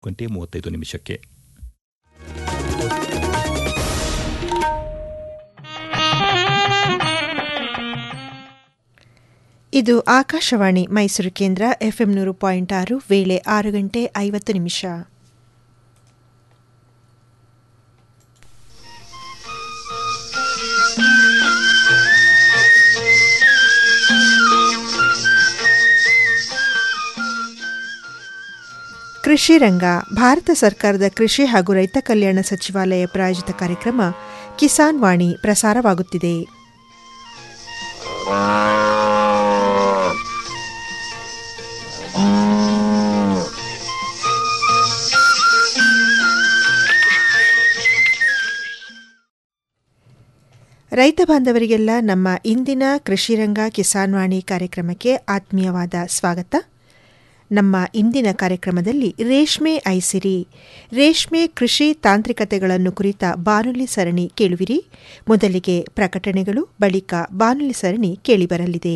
ಗಂಟೆ ಮೂವತ್ತೈದು ನಿಮಿಷಕ್ಕೆ ಇದು ಆಕಾಶವಾಣಿ ಮೈಸೂರು ಕೇಂದ್ರ ಎಫ್ಎಂ ನೂರು ಪಾಯಿಂಟ್ ಆರು ವೇಳೆ ಆರು ಗಂಟೆ ಐವತ್ತು ನಿಮಿಷ ಕೃಷಿ ರಂಗ ಭಾರತ ಸರ್ಕಾರದ ಕೃಷಿ ಹಾಗೂ ರೈತ ಕಲ್ಯಾಣ ಸಚಿವಾಲಯ ಪ್ರಾಯೋಜಿತ ಕಾರ್ಯಕ್ರಮ ಕಿಸಾನ್ ವಾಣಿ ಪ್ರಸಾರವಾಗುತ್ತಿದೆ ರೈತ ಬಾಂಧವರಿಗೆಲ್ಲ ನಮ್ಮ ಇಂದಿನ ಕೃಷಿರಂಗ ಕಿಸಾನ್ ವಾಣಿ ಕಾರ್ಯಕ್ರಮಕ್ಕೆ ಆತ್ಮೀಯವಾದ ಸ್ವಾಗತ ನಮ್ಮ ಇಂದಿನ ಕಾರ್ಯಕ್ರಮದಲ್ಲಿ ರೇಷ್ಮೆ ಐಸಿರಿ ರೇಷ್ಮೆ ಕೃಷಿ ತಾಂತ್ರಿಕತೆಗಳನ್ನು ಕುರಿತ ಬಾನುಲಿ ಸರಣಿ ಕೇಳುವಿರಿ ಮೊದಲಿಗೆ ಪ್ರಕಟಣೆಗಳು ಬಳಿಕ ಬಾನುಲಿ ಸರಣಿ ಕೇಳಿಬರಲಿದೆ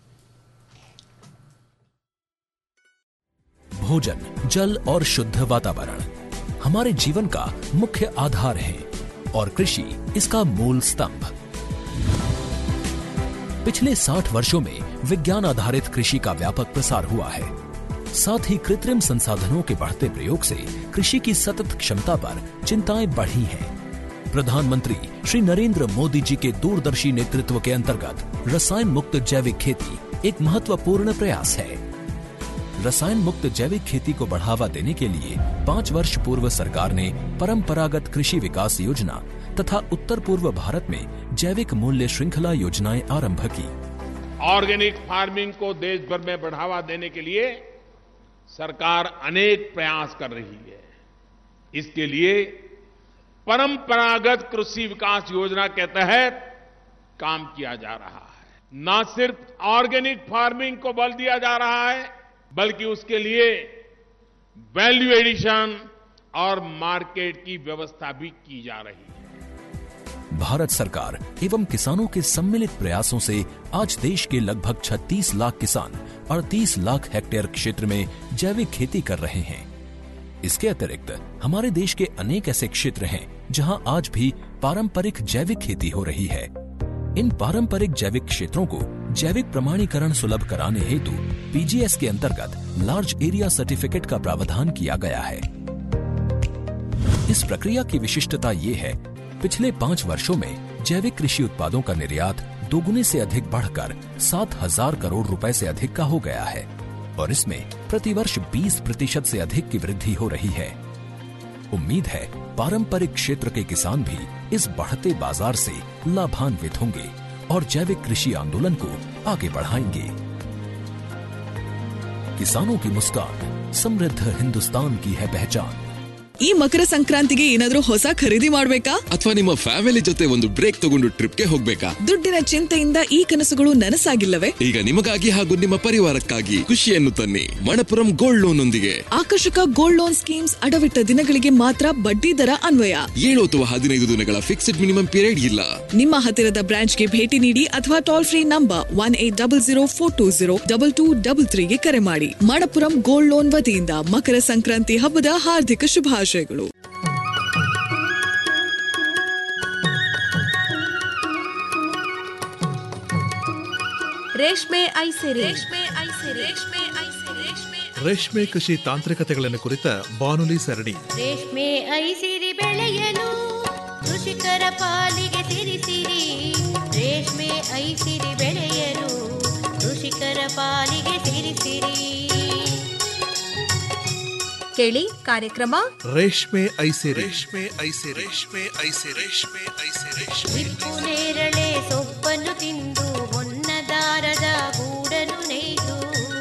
भोजन जल और शुद्ध वातावरण हमारे जीवन का मुख्य आधार है और कृषि इसका मूल स्तंभ पिछले 60 वर्षों में विज्ञान आधारित कृषि का व्यापक प्रसार हुआ है साथ ही कृत्रिम संसाधनों के बढ़ते प्रयोग से कृषि की सतत क्षमता पर चिंताएं बढ़ी हैं प्रधानमंत्री श्री नरेंद्र मोदी जी के दूरदर्शी नेतृत्व के अंतर्गत रसायन मुक्त जैविक खेती एक महत्वपूर्ण प्रयास है रसायन मुक्त जैविक खेती को बढ़ावा देने के लिए पाँच वर्ष पूर्व सरकार ने परंपरागत कृषि विकास योजना तथा उत्तर पूर्व भारत में जैविक मूल्य श्रृंखला योजनाएं आरंभ की ऑर्गेनिक फार्मिंग को देश भर में बढ़ावा देने के लिए सरकार अनेक प्रयास कर रही है इसके लिए परंपरागत कृषि विकास योजना के तहत काम किया जा रहा है न सिर्फ ऑर्गेनिक फार्मिंग को बल दिया जा रहा है बल्कि उसके लिए वैल्यू एडिशन और मार्केट की व्यवस्था भी की जा रही है भारत सरकार एवं किसानों के सम्मिलित प्रयासों से आज देश के लगभग 36 लाख किसान 38 लाख हेक्टेयर क्षेत्र में जैविक खेती कर रहे हैं इसके अतिरिक्त हमारे देश के अनेक ऐसे क्षेत्र हैं जहां आज भी पारंपरिक जैविक खेती हो रही है इन पारंपरिक जैविक क्षेत्रों को जैविक प्रमाणीकरण सुलभ कराने हेतु पीजीएस के अंतर्गत लार्ज एरिया सर्टिफिकेट का प्रावधान किया गया है इस प्रक्रिया की विशिष्टता ये है पिछले पाँच वर्षों में जैविक कृषि उत्पादों का निर्यात दोगुने से अधिक बढ़कर सात हजार करोड़ रुपए से अधिक का हो गया है और इसमें प्रतिवर्ष 20 प्रतिशत से अधिक की वृद्धि हो रही है उम्मीद है पारंपरिक क्षेत्र के किसान भी इस बढ़ते बाजार से लाभान्वित होंगे और जैविक कृषि आंदोलन को आगे बढ़ाएंगे किसानों की मुस्कान समृद्ध हिंदुस्तान की है पहचान ಈ ಮಕರ ಸಂಕ್ರಾಂತಿಗೆ ಏನಾದ್ರೂ ಹೊಸ ಖರೀದಿ ಮಾಡ್ಬೇಕಾ ಅಥವಾ ನಿಮ್ಮ ಫ್ಯಾಮಿಲಿ ಜೊತೆ ಒಂದು ಬ್ರೇಕ್ ತಗೊಂಡು ಟ್ರಿಪ್ಗೆ ಹೋಗ್ಬೇಕಾ ದುಡ್ಡಿನ ಚಿಂತೆಯಿಂದ ಈ ಕನಸುಗಳು ನನಸಾಗಿಲ್ಲವೇ ಈಗ ನಿಮಗಾಗಿ ಹಾಗೂ ನಿಮ್ಮ ಪರಿವಾರಕ್ಕಾಗಿ ಖುಷಿಯನ್ನು ತನ್ನಿ ಮಣಪುರಂ ಗೋಲ್ಡ್ ಲೋನ್ ಒಂದಿಗೆ ಆಕರ್ಷಕ ಗೋಲ್ಡ್ ಲೋನ್ ಸ್ಕೀಮ್ಸ್ ಅಡವಿಟ್ಟ ದಿನಗಳಿಗೆ ಮಾತ್ರ ಬಡ್ಡಿ ದರ ಅನ್ವಯ ಏಳು ಅಥವಾ ಹದಿನೈದು ದಿನಗಳ ಫಿಕ್ಸ್ಡ್ ಮಿನಿಮಮ್ ಪೀರಿಯಡ್ ಇಲ್ಲ ನಿಮ್ಮ ಹತ್ತಿರದ ಬ್ರಾಂಚ್ಗೆ ಭೇಟಿ ನೀಡಿ ಅಥವಾ toll free number one eight double zero four two zero double two double ತ್ರೀಗೆ ಕರೆ ಮಾಡಿ ಮಣಪುರಂ ಗೋಲ್ಡ್ ಲೋನ್ ವತಿಯಿಂದ ಮಕರ ಸಂಕ್ರಾಂತಿ ಹಬ್ಬದ ಹಾರ್ದಿಕ ಶುಭಾಶಯಗಳು ರೇಷ್ಮೆ ಐಸಿರಿ ರೇಷ್ಮೆ ಐಸಿರಿ ರೇಷ್ಮೆ ಐಸಿರಿ ರೇಷ್ಮೆ ರೇಷ್ಮೆ ಕೃಷಿ ತಾಂತ್ರಿಕತೆಗಳನ್ನು ಕುರಿತ ಬಾನುಲಿ ಸರಣಿ ರೇಷ್ಮೆ ಐಸಿರಿ ಬೆಳೆಯಲು ಕೃಷಿಕರ ಪಾಲಿಗೆ ಸಿರಿಸಿರಿ ರೇಷ್ಮೆ ಐಸಿರಿ ಬೆಳೆಯಲು ಕೃಷಿಕರ ಪಾಲಿಗೆ ಸಿರಿಸಿರಿ ಕೇಳಿ ಕಾರ್ಯಕ್ರಮ ರೇಷ್ಮೆ ಐಸಿ ರೇಷ್ಮೆ ಐಸಿ ರೇಷ್ಮೆ ಐಸಿ ರೇಷ್ಮೆ ಐಸಿ ರೇಷ್ಮೆ ಹಿಪ್ಪು ನೇರಳೆ ಸೊಪ್ಪನ್ನು ತಿಂದು ಹೊನ್ನದಾರದ ಗೂಡನ್ನು ನೇಯ್ದು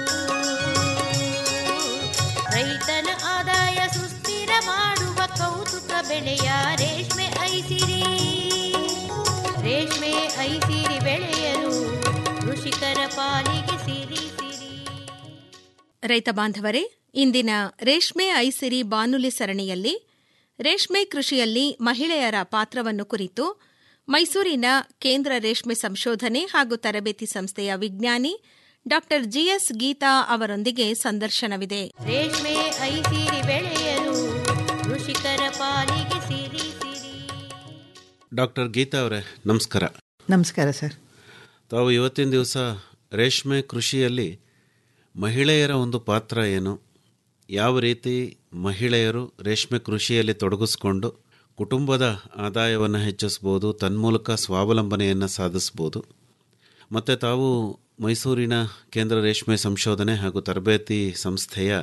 ರೈತನ ಆದಾಯ ಸುಸ್ಥಿರ ಮಾಡುವ ಕೌತುಕ ಬೆಳೆಯ ರೇಷ್ಮೆ ಐಸಿರಿ ರೇಷ್ಮೆ ಐಸಿರಿ ಬೆಳೆಯಲು ಕೃಷಿಕರ ಪಾಲಿಗೆ ಸಿರಿ ಸಿರಿ ರೈತ ಬಾಂಧವರೇ ಇಂದಿನ ರೇಷ್ಮೆ ಐಸಿರಿ ಬಾನುಲಿ ಸರಣಿಯಲ್ಲಿ ರೇಷ್ಮೆ ಕೃಷಿಯಲ್ಲಿ ಮಹಿಳೆಯರ ಪಾತ್ರವನ್ನು ಕುರಿತು ಮೈಸೂರಿನ ಕೇಂದ್ರ ರೇಷ್ಮೆ ಸಂಶೋಧನೆ ಹಾಗೂ ತರಬೇತಿ ಸಂಸ್ಥೆಯ ವಿಜ್ಞಾನಿ ಡಾ ಜಿಎಸ್ ಗೀತಾ ಅವರೊಂದಿಗೆ ಸಂದರ್ಶನವಿದೆ ರೇಷ್ಮೆ ಐಸಿರಿ ಬೆಳೆಯಲು ಕೃಷಿಕರ ಪಾಲಿಗೆ ಸಿರಿ ಸಿರಿ ಡಾಕ್ಟರ್ ಗೀತಾ ಅವರೇ ನಮಸ್ಕಾರ ನಮಸ್ಕಾರ ಸರ್ ತಾವು ಇವತ್ತಿನ ದಿವಸ ರೇಷ್ಮೆ ಕೃಷಿಯಲ್ಲಿ ಮಹಿಳೆಯರ ಒಂದು ಪಾತ್ರ ಏನು ಯಾವ ರೀತಿ ಮಹಿಳೆಯರು ರೇಷ್ಮೆ ಕೃಷಿಯಲ್ಲಿ ತೊಡಗಿಸ್ಕೊಂಡು ಕುಟುಂಬದ ಆದಾಯವನ್ನು ಹೆಚ್ಚಿಸ್ಬೋದು ತನ್ಮೂಲಕ ಸ್ವಾವಲಂಬನೆಯನ್ನು ಸಾಧಿಸ್ಬೋದು ಮತ್ತು ತಾವು ಮೈಸೂರಿನ ಕೇಂದ್ರ ರೇಷ್ಮೆ ಸಂಶೋಧನೆ ಹಾಗೂ ತರಬೇತಿ ಸಂಸ್ಥೆಯ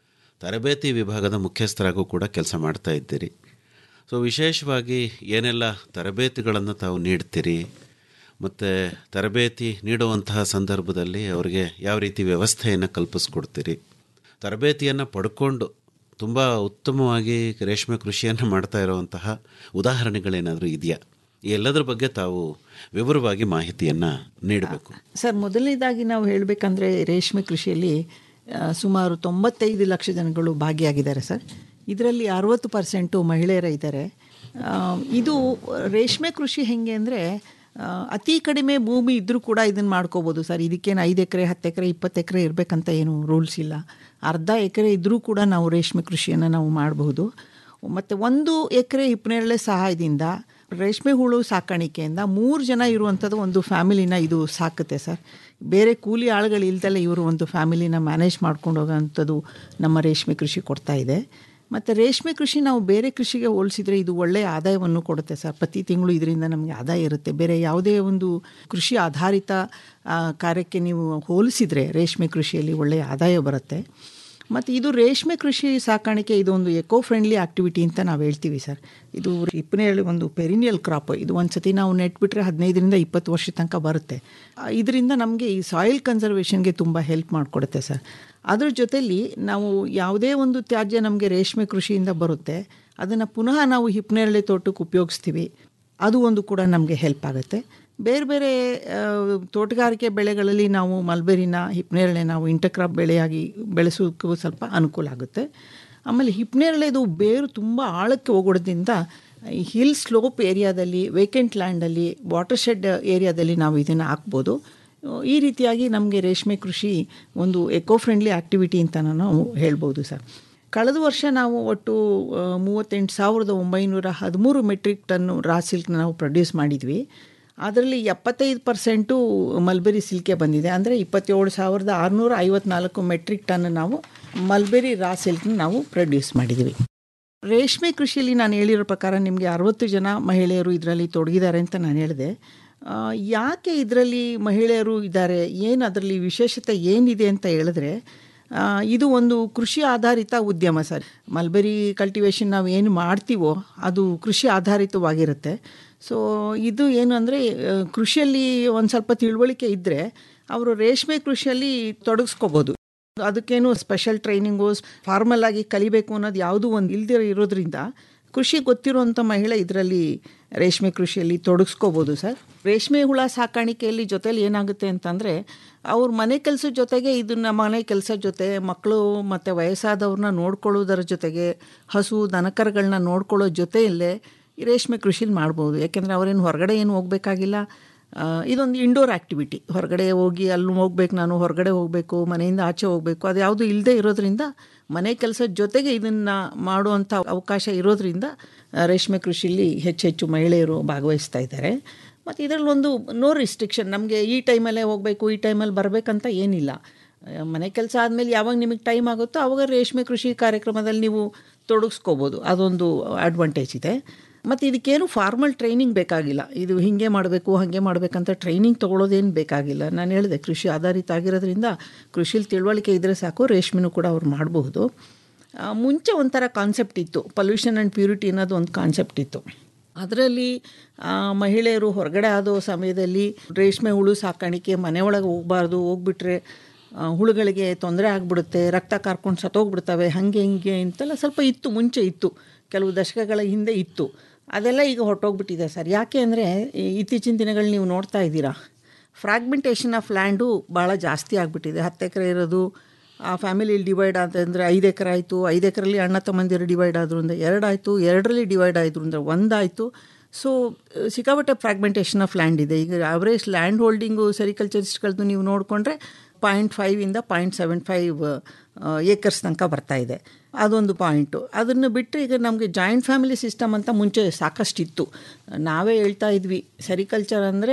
ತರಬೇತಿ ವಿಭಾಗದ ಮುಖ್ಯಸ್ಥರಾಗೂ ಕೂಡ ಕೆಲಸ ಮಾಡ್ತಾ ಇದ್ದೀರಿ ಸೊ ವಿಶೇಷವಾಗಿ ಏನೆಲ್ಲ ತರಬೇತಿಗಳನ್ನು ತಾವು ನೀಡ್ತೀರಿ ಮತ್ತು ತರಬೇತಿ ನೀಡುವಂತಹ ಸಂದರ್ಭದಲ್ಲಿ ಅವರಿಗೆ ಯಾವ ರೀತಿ ವ್ಯವಸ್ಥೆಯನ್ನು ಕಲ್ಪಿಸ್ಕೊಡ್ತೀರಿ ತರಬೇತಿಯನ್ನು ಪಡ್ಕೊಂಡು ತುಂಬ ಉತ್ತಮವಾಗಿ ರೇಷ್ಮೆ ಕೃಷಿಯನ್ನು ಮಾಡ್ತಾ ಇರುವಂತಹ ಉದಾಹರಣೆಗಳೇನಾದರೂ ಇದೆಯಾ ಈ ಎಲ್ಲದರ ಬಗ್ಗೆ ತಾವು ವಿವರವಾಗಿ ಮಾಹಿತಿಯನ್ನು ನೀಡಬೇಕು ಸರ್ ಮೊದಲನೇದಾಗಿ ನಾವು ಹೇಳಬೇಕಂದ್ರೆ ರೇಷ್ಮೆ ಕೃಷಿಯಲ್ಲಿ ಆ, ಸುಮಾರು ತೊಂಬತ್ತೈದು ಲಕ್ಷ ಜನಗಳು ಭಾಗಿಯಾಗಿದ್ದಾರೆ ಸರ್ ಇದರಲ್ಲಿ ಅರುವತ್ತು ಪರ್ಸೆಂಟು ಮಹಿಳೆಯರ ಇದ್ದಾರೆ ಆ, ಇದು ರೇಷ್ಮೆ ಕೃಷಿ ಹೆಂಗೆ ಅಂದರೆ ಅತಿ ಕಡಿಮೆ ಭೂಮಿ ಇದ್ದರೂ ಕೂಡ ಇದನ್ನು ಮಾಡ್ಕೋಬೋದು ಸರ್ ಇದಕ್ಕೇನು ಐದು ಎಕರೆ ಹತ್ತು ಎಕರೆ ಇಪ್ಪತ್ತು ಎಕರೆ ಇರಬೇಕಂತ ಏನು ರೂಲ್ಸ್ ಇಲ್ಲ ಅರ್ಧ ಎಕರೆ ಇದ್ದರೂ ಕೂಡ ನಾವು ರೇಷ್ಮೆ ಕೃಷಿಯನ್ನು ನಾವು ಮಾಡಬಹುದು ಮತ್ತು ಒಂದು ಎಕರೆ ಹಿಪ್ಪನೇರಳೆ ಸಹಾಯದಿಂದ ರೇಷ್ಮೆ ಹುಳು ಸಾಕಾಣಿಕೆಯಿಂದ ಮೂರು ಜನ ಇರುವಂಥದ್ದು ಒಂದು ಫ್ಯಾಮಿಲಿನ ಇದು ಸಾಕುತ್ತೆ ಸರ್ ಬೇರೆ ಕೂಲಿ ಆಳುಗಳು ಇಲ್ದಲೆ ಇವರು ಒಂದು ಫ್ಯಾಮಿಲಿನ ಮ್ಯಾನೇಜ್ ಮಾಡ್ಕೊಂಡು ಹೋಗೋವಂಥದ್ದು ನಮ್ಮ ರೇಷ್ಮೆ ಕೃಷಿ ಕೊಡ್ತಾ ಇದೆ ಮತ್ತು ರೇಷ್ಮೆ ಕೃಷಿ ನಾವು ಬೇರೆ ಕೃಷಿಗೆ ಹೋಲಿಸಿದರೆ ಇದು ಒಳ್ಳೆಯ ಆದಾಯವನ್ನು ಕೊಡುತ್ತೆ ಸರ್ ಪ್ರತಿ ತಿಂಗಳು ಇದರಿಂದ ನಮಗೆ ಆದಾಯ ಇರುತ್ತೆ ಬೇರೆ ಯಾವುದೇ ಒಂದು ಕೃಷಿ ಆಧಾರಿತ ಆ, ಕಾರ್ಯಕ್ಕೆ ನೀವು ಹೋಲಿಸಿದರೆ ರೇಷ್ಮೆ ಕೃಷಿಯಲ್ಲಿ ಒಳ್ಳೆಯ ಆದಾಯ ಬರುತ್ತೆ ಮತ್ತು ಇದು ರೇಷ್ಮೆ ಕೃಷಿ ಸಾಕಾಣಿಕೆ ಇದೊಂದು ಎಕೋ ಫ್ರೆಂಡ್ಲಿ ಆಕ್ಟಿವಿಟಿ ಅಂತ ನಾವು ಹೇಳ್ತೀವಿ ಸರ್ ಇದು ಇಪ್ಪನೇಳಿ ಒಂದು ಪೆರಿನಿಯಲ್ ಕ್ರಾಪ್ ಇದು ಒಂದು ಸತಿ ನಾವು ನೆಟ್ಬಿಟ್ರೆ ಹದಿನೈದರಿಂದ ಇಪ್ಪತ್ತು ವರ್ಷ ತನಕ ಬರುತ್ತೆ ಆ, ಇದರಿಂದ ನಮಗೆ ಈ ಸಾಯಿಲ್ ಕನ್ಸರ್ವೇಷನ್ಗೆ ತುಂಬ ಹೆಲ್ಪ್ ಮಾಡಿಕೊಡುತ್ತೆ ಸರ್ ಅದ್ರ ಜೊತೆಲಿ ನಾವು ಯಾವುದೇ ಒಂದು ತ್ಯಾಜ್ಯ ನಮಗೆ ರೇಷ್ಮೆ ಕೃಷಿಯಿಂದ ಬರುತ್ತೆ ಅದನ್ನು ಪುನಃ ನಾವು ಹಿಪ್ಪನೇರಳೆ ತೋಟಕ್ಕೆ ಉಪಯೋಗಿಸ್ತೀವಿ ಅದು ಒಂದು ಕೂಡ ನಮಗೆ ಹೆಲ್ಪ್ ಆಗುತ್ತೆ ಬೇರೆ ಬೇರೆ ಆ, ತೋಟಗಾರಿಕೆ ಬೆಳೆಗಳಲ್ಲಿ ನಾವು ಮಲ್ಬೆರಿನ ಹಿಪ್ನೇರಳೆ ನಾವು ಇಂಟರ್ಕ್ರಾಪ್ ಬೆಳೆಯಾಗಿ ಬೆಳೆಸೋಕ್ಕೂ ಸ್ವಲ್ಪ ಅನುಕೂಲ ಆಗುತ್ತೆ ಆಮೇಲೆ ಹಿಪ್ನೇರಳೆದು ಬೇರು ತುಂಬ ಆಳಕ್ಕೆ ಹೋಗೋದ್ರಿಂದ ಈ ಹಿಲ್ ಸ್ಲೋಪ್ ಏರಿಯಾದಲ್ಲಿ ವೇಕೆಂಟ್ ಲ್ಯಾಂಡಲ್ಲಿ ವಾಟರ್ ಶೆಡ್ ಏರಿಯಾದಲ್ಲಿ ನಾವು ಇದನ್ನು ಹಾಕ್ಬೋದು ಈ ರೀತಿಯಾಗಿ ನಮಗೆ ರೇಷ್ಮೆ ಕೃಷಿ ಒಂದು ಎಕೋ ಫ್ರೆಂಡ್ಲಿ ಆ್ಯಕ್ಟಿವಿಟಿ ಅಂತ ನಾವು ಹೇಳ್ಬೋದು ಸರ್ ಕಳೆದ ವರ್ಷ ನಾವು ಒಟ್ಟು ಆ, ಮೂವತ್ತೆಂಟು ಸಾವಿರದ ಒಂಬೈನೂರ ಹದಿಮೂರು ಮೆಟ್ರಿಕ್ ಟನ್ನು ರಾ ಸಿಲ್ಕ್ನ ನಾವು ಪ್ರೊಡ್ಯೂಸ್ ಮಾಡಿದ್ವಿ ಅದರಲ್ಲಿ ಎಪ್ಪತ್ತೈದು ಪರ್ಸೆಂಟು ಮಲ್ಬೆರಿ ಸಿಲ್ಕೆ ಬಂದಿದೆ ಅಂದರೆ ಇಪ್ಪತ್ತೇಳು ಸಾವಿರದ ಆರುನೂರ ಐವತ್ನಾಲ್ಕು ಮೆಟ್ರಿಕ್ ಟನ್ ನಾವು ಮಲ್ಬೆರಿ ರಾ ಸಿಲ್ಕ್ನ ನಾವು ಪ್ರೊಡ್ಯೂಸ್ ಮಾಡಿದ್ವಿ ರೇಷ್ಮೆ ಕೃಷಿಯಲ್ಲಿ ನಾನು ಹೇಳಿರೋ ಪ್ರಕಾರ ನಿಮಗೆ ಅರವತ್ತು ಜನ ಮಹಿಳೆಯರು ಇದರಲ್ಲಿ ತೊಡಗಿದ್ದಾರೆ ಅಂತ ನಾನು ಹೇಳಿದೆ ಆ, ಯಾಕೆ ಇದರಲ್ಲಿ ಮಹಿಳೆಯರು ಇದ್ದಾರೆ ಏನು ಅದರಲ್ಲಿ ವಿಶೇಷತೆ ಏನಿದೆ ಅಂತ ಹೇಳಿದ್ರೆ ಆ, ಇದು ಒಂದು ಕೃಷಿ ಆಧಾರಿತ ಉದ್ಯಮ ಸರ್ ಮಲ್ಬೆರಿ ಕಲ್ಟಿವೇಷನ್ ನಾವು ಏನು ಮಾಡ್ತೀವೋ ಅದು ಕೃಷಿ ಆಧಾರಿತವಾಗಿರುತ್ತೆ ಸೊ ಇದು ಏನು ಅಂದರೆ ಕೃಷಿಯಲ್ಲಿ ಒಂದು ಸ್ವಲ್ಪ ತಿಳುವಳಿಕೆ ಇದ್ದರೆ ಅವರು ರೇಷ್ಮೆ ಕೃಷಿಯಲ್ಲಿ ತೊಡಗಿಸ್ಕೋಬೋದು ಅದಕ್ಕೇನು ಸ್ಪೆಷಲ್ ಟ್ರೈನಿಂಗು ಫಾರ್ಮಲ್ ಆಗಿ ಕಲಿಬೇಕು ಅನ್ನೋದು ಯಾವುದೂ ಒಂದು ಇಲ್ದೇ ಇರೋದ್ರಿಂದ ಕೃಷಿ ಗೊತ್ತಿರುವಂಥ ಮಹಿಳೆ ಇದರಲ್ಲಿ ರೇಷ್ಮೆ ಕೃಷಿಯಲ್ಲಿ ತೊಡಗಿಸ್ಕೋಬೋದು ಸರ್ ರೇಷ್ಮೆ ಹುಳ ಸಾಕಾಣಿಕೆಯಲ್ಲಿ ಜೊತೆಲಿ ಏನಾಗುತ್ತೆ ಅಂತಂದರೆ ಅವ್ರ ಮನೆ ಕೆಲಸದ ಜೊತೆಗೆ ಇದನ್ನ ಮನೆ ಕೆಲಸ ಜೊತೆ ಮಕ್ಕಳು ಮತ್ತು ವಯಸ್ಸಾದವ್ರನ್ನ ನೋಡ್ಕೊಳ್ಳೋದರ ಜೊತೆಗೆ ಹಸು ದನಕರುಗಳನ್ನ ನೋಡ್ಕೊಳ್ಳೋ ಜೊತೆಯಲ್ಲೇ ಈ ರೇಷ್ಮೆ ಕೃಷಿಲಿ ಮಾಡ್ಬೋದು ಯಾಕೆಂದರೆ ಅವರೇನು ಹೊರಗಡೆ ಏನು ಹೋಗಬೇಕಾಗಿಲ್ಲ ಆ, ಇದೊಂದು ಇಂಡೋರ್ ಆ್ಯಕ್ಟಿವಿಟಿ ಹೊರಗಡೆ ಹೋಗಿ ಅಲ್ಲಿ ಹೋಗ್ಬೇಕು ನಾನು ಹೊರಗಡೆ ಹೋಗಬೇಕು ಮನೆಯಿಂದ ಆಚೆ ಹೋಗಬೇಕು ಅದು ಯಾವುದು ಇಲ್ಲದೆ ಇರೋದ್ರಿಂದ ಮನೆ ಕೆಲಸದ ಜೊತೆಗೆ ಇದನ್ನು ಮಾಡುವಂಥ ಅವಕಾಶ ಇರೋದ್ರಿಂದ ಆ, ರೇಷ್ಮೆ ಕೃಷಿಲಿ ಹೆಚ್ಚೆಚ್ಚು ಮಹಿಳೆಯರು ಭಾಗವಹಿಸ್ತಾ ಇದ್ದಾರೆ ಮತ್ತು ಇದರಲ್ಲಿ ಒಂದು ನೋ ರಿಸ್ಟ್ರಿಕ್ಷನ್ ನಮಗೆ ಈ ಟೈಮಲ್ಲೇ ಹೋಗಬೇಕು ಈ ಟೈಮಲ್ಲಿ ಬರಬೇಕಂತ ಏನಿಲ್ಲ ಆ, ಮನೆ ಕೆಲಸ ಆದಮೇಲೆ ಯಾವಾಗ ನಿಮಗೆ ಟೈಮ್ ಆಗುತ್ತೋ ಆವಾಗ ರೇಷ್ಮೆ ಕೃಷಿ ಕಾರ್ಯಕ್ರಮದಲ್ಲಿ ನೀವು ತೊಡಗಿಸ್ಕೋಬೋದು ಅದೊಂದು ಅಡ್ವಾಂಟೇಜ್ ಇದೆ ಮತ್ತು ಇದಕ್ಕೇನು ಫಾರ್ಮಲ್ ಟ್ರೈನಿಂಗ್ ಬೇಕಾಗಿಲ್ಲ ಇದು ಹೀಗೆ ಮಾಡಬೇಕು ಹಾಗೆ ಮಾಡಬೇಕಂತ ಟ್ರೈನಿಂಗ್ ತೊಗೊಳೋದೇನು ಬೇಕಾಗಿಲ್ಲ ನಾನು ಹೇಳಿದೆ ಕೃಷಿ ಆಧಾರಿತ ಆಗಿರೋದ್ರಿಂದ ಕೃಷಿಲಿ ತಿಳುವಳಿಕೆ ಇದ್ದರೆ ಸಾಕು ರೇಷ್ಮೆನೂ ಕೂಡ ಅವ್ರು ಮಾಡಬಹುದು ಆ, ಮುಂಚೆ ಒಂಥರ ಕಾನ್ಸೆಪ್ಟ್ ಇತ್ತು ಪೊಲ್ಯೂಷನ್ ಆ್ಯಂಡ್ ಪ್ಯೂರಿಟಿ ಅನ್ನೋದು ಒಂದು ಕಾನ್ಸೆಪ್ಟ್ ಇತ್ತು ಅದರಲ್ಲಿ ಮಹಿಳೆಯರು ಹೊರಗಡೆ ಆದೋ ಸಮಯದಲ್ಲಿ ರೇಷ್ಮೆ ಹುಳು ಸಾಕಾಣಿಕೆ ಮನೆಯೊಳಗೆ ಹೋಗಬಾರ್ದು ಹೋಗ್ಬಿಟ್ರೆ ಆ, ಹುಳುಗಳಿಗೆ ತೊಂದರೆ ಆಗಿಬಿಡುತ್ತೆ ರಕ್ತ ಕಾರ್ಕೊಂಡು ಸತ್ತೋಗ್ಬಿಡ್ತವೆ ಹಾಗೆ ಹಿಂಗೆ ಅಂತೆಲ್ಲ ಸ್ವಲ್ಪ ಇತ್ತು ಮುಂಚೆ ಇತ್ತು ಕೆಲವು ದಶಕಗಳ ಹಿಂದೆ ಇತ್ತು ಅದೆಲ್ಲ ಈಗ ಹೊರಟೋಗ್ಬಿಟ್ಟಿದೆ ಸರ್ ಯಾಕೆ ಅಂದರೆ ಇತ್ತೀಚಿನ ದಿನಗಳು ನೀವು ನೋಡ್ತಾ ಇದ್ದೀರಾ ಫ್ರಾಗ್ಮೆಂಟೇಷನ್ ಆಫ್ ಲ್ಯಾಂಡು ಭಾಳ ಜಾಸ್ತಿ ಆಗಿಬಿಟ್ಟಿದೆ ಹತ್ತು ಎಕರೆ ಇರೋದು ಆ ಫ್ಯಾಮಿಲಿಲಿ ಡಿವೈಡ್ ಆದಂದರೆ ಐದು ಎಕರೆ ಆಯಿತು ಐದು ಎಕರೆಲಿ ಅಣ್ಣ ತಮ್ಮಂದಿರು ಡಿವೈಡ್ ಆದ್ರು ಅಂದರೆ ಎರಡಾಯಿತು ಎರಡರಲ್ಲಿ ಡಿವೈಡ್ ಆಯಿತು ಅಂದರೆ ಒಂದಾಯಿತು ಸೊ ಸಿಕ್ಕಾಪಟ್ಟೆ ಫ್ರಾಗ್ಮೆಂಟೇಷನ್ ಆಫ್ ಲ್ಯಾಂಡ್ ಇದೆ ಈಗ ಆವ್ರೇಜ್ ಲ್ಯಾಂಡ್ ಹೋಲ್ಡಿಂಗು ಸೆರಿಕಲ್ಚರಿಸ್ಟ್ಗಳದ್ದು ನೀವು ನೋಡಿಕೊಂಡ್ರೆ ಪಾಯಿಂಟ್ ಫೈವಿಂದ ಪಾಯಿಂಟ್ ಸೆವೆನ್ ಫೈವ್ ಏಕರ್ಸ್ ತನಕ ಬರ್ತಾ ಇದೆ ಅದೊಂದು ಪಾಯಿಂಟು ಅದನ್ನು ಬಿಟ್ಟರೆ ಈಗ ನಮಗೆ ಜಾಯಿಂಟ್ ಫ್ಯಾಮಿಲಿ ಸಿಸ್ಟಮ್ ಅಂತ ಮುಂಚೆ ಸಾಕಷ್ಟಿತ್ತು ನಾವೇ ಹೇಳ್ತಾ ಇದ್ವಿ ಸೆರಿಕಲ್ಚರ್ ಅಂದರೆ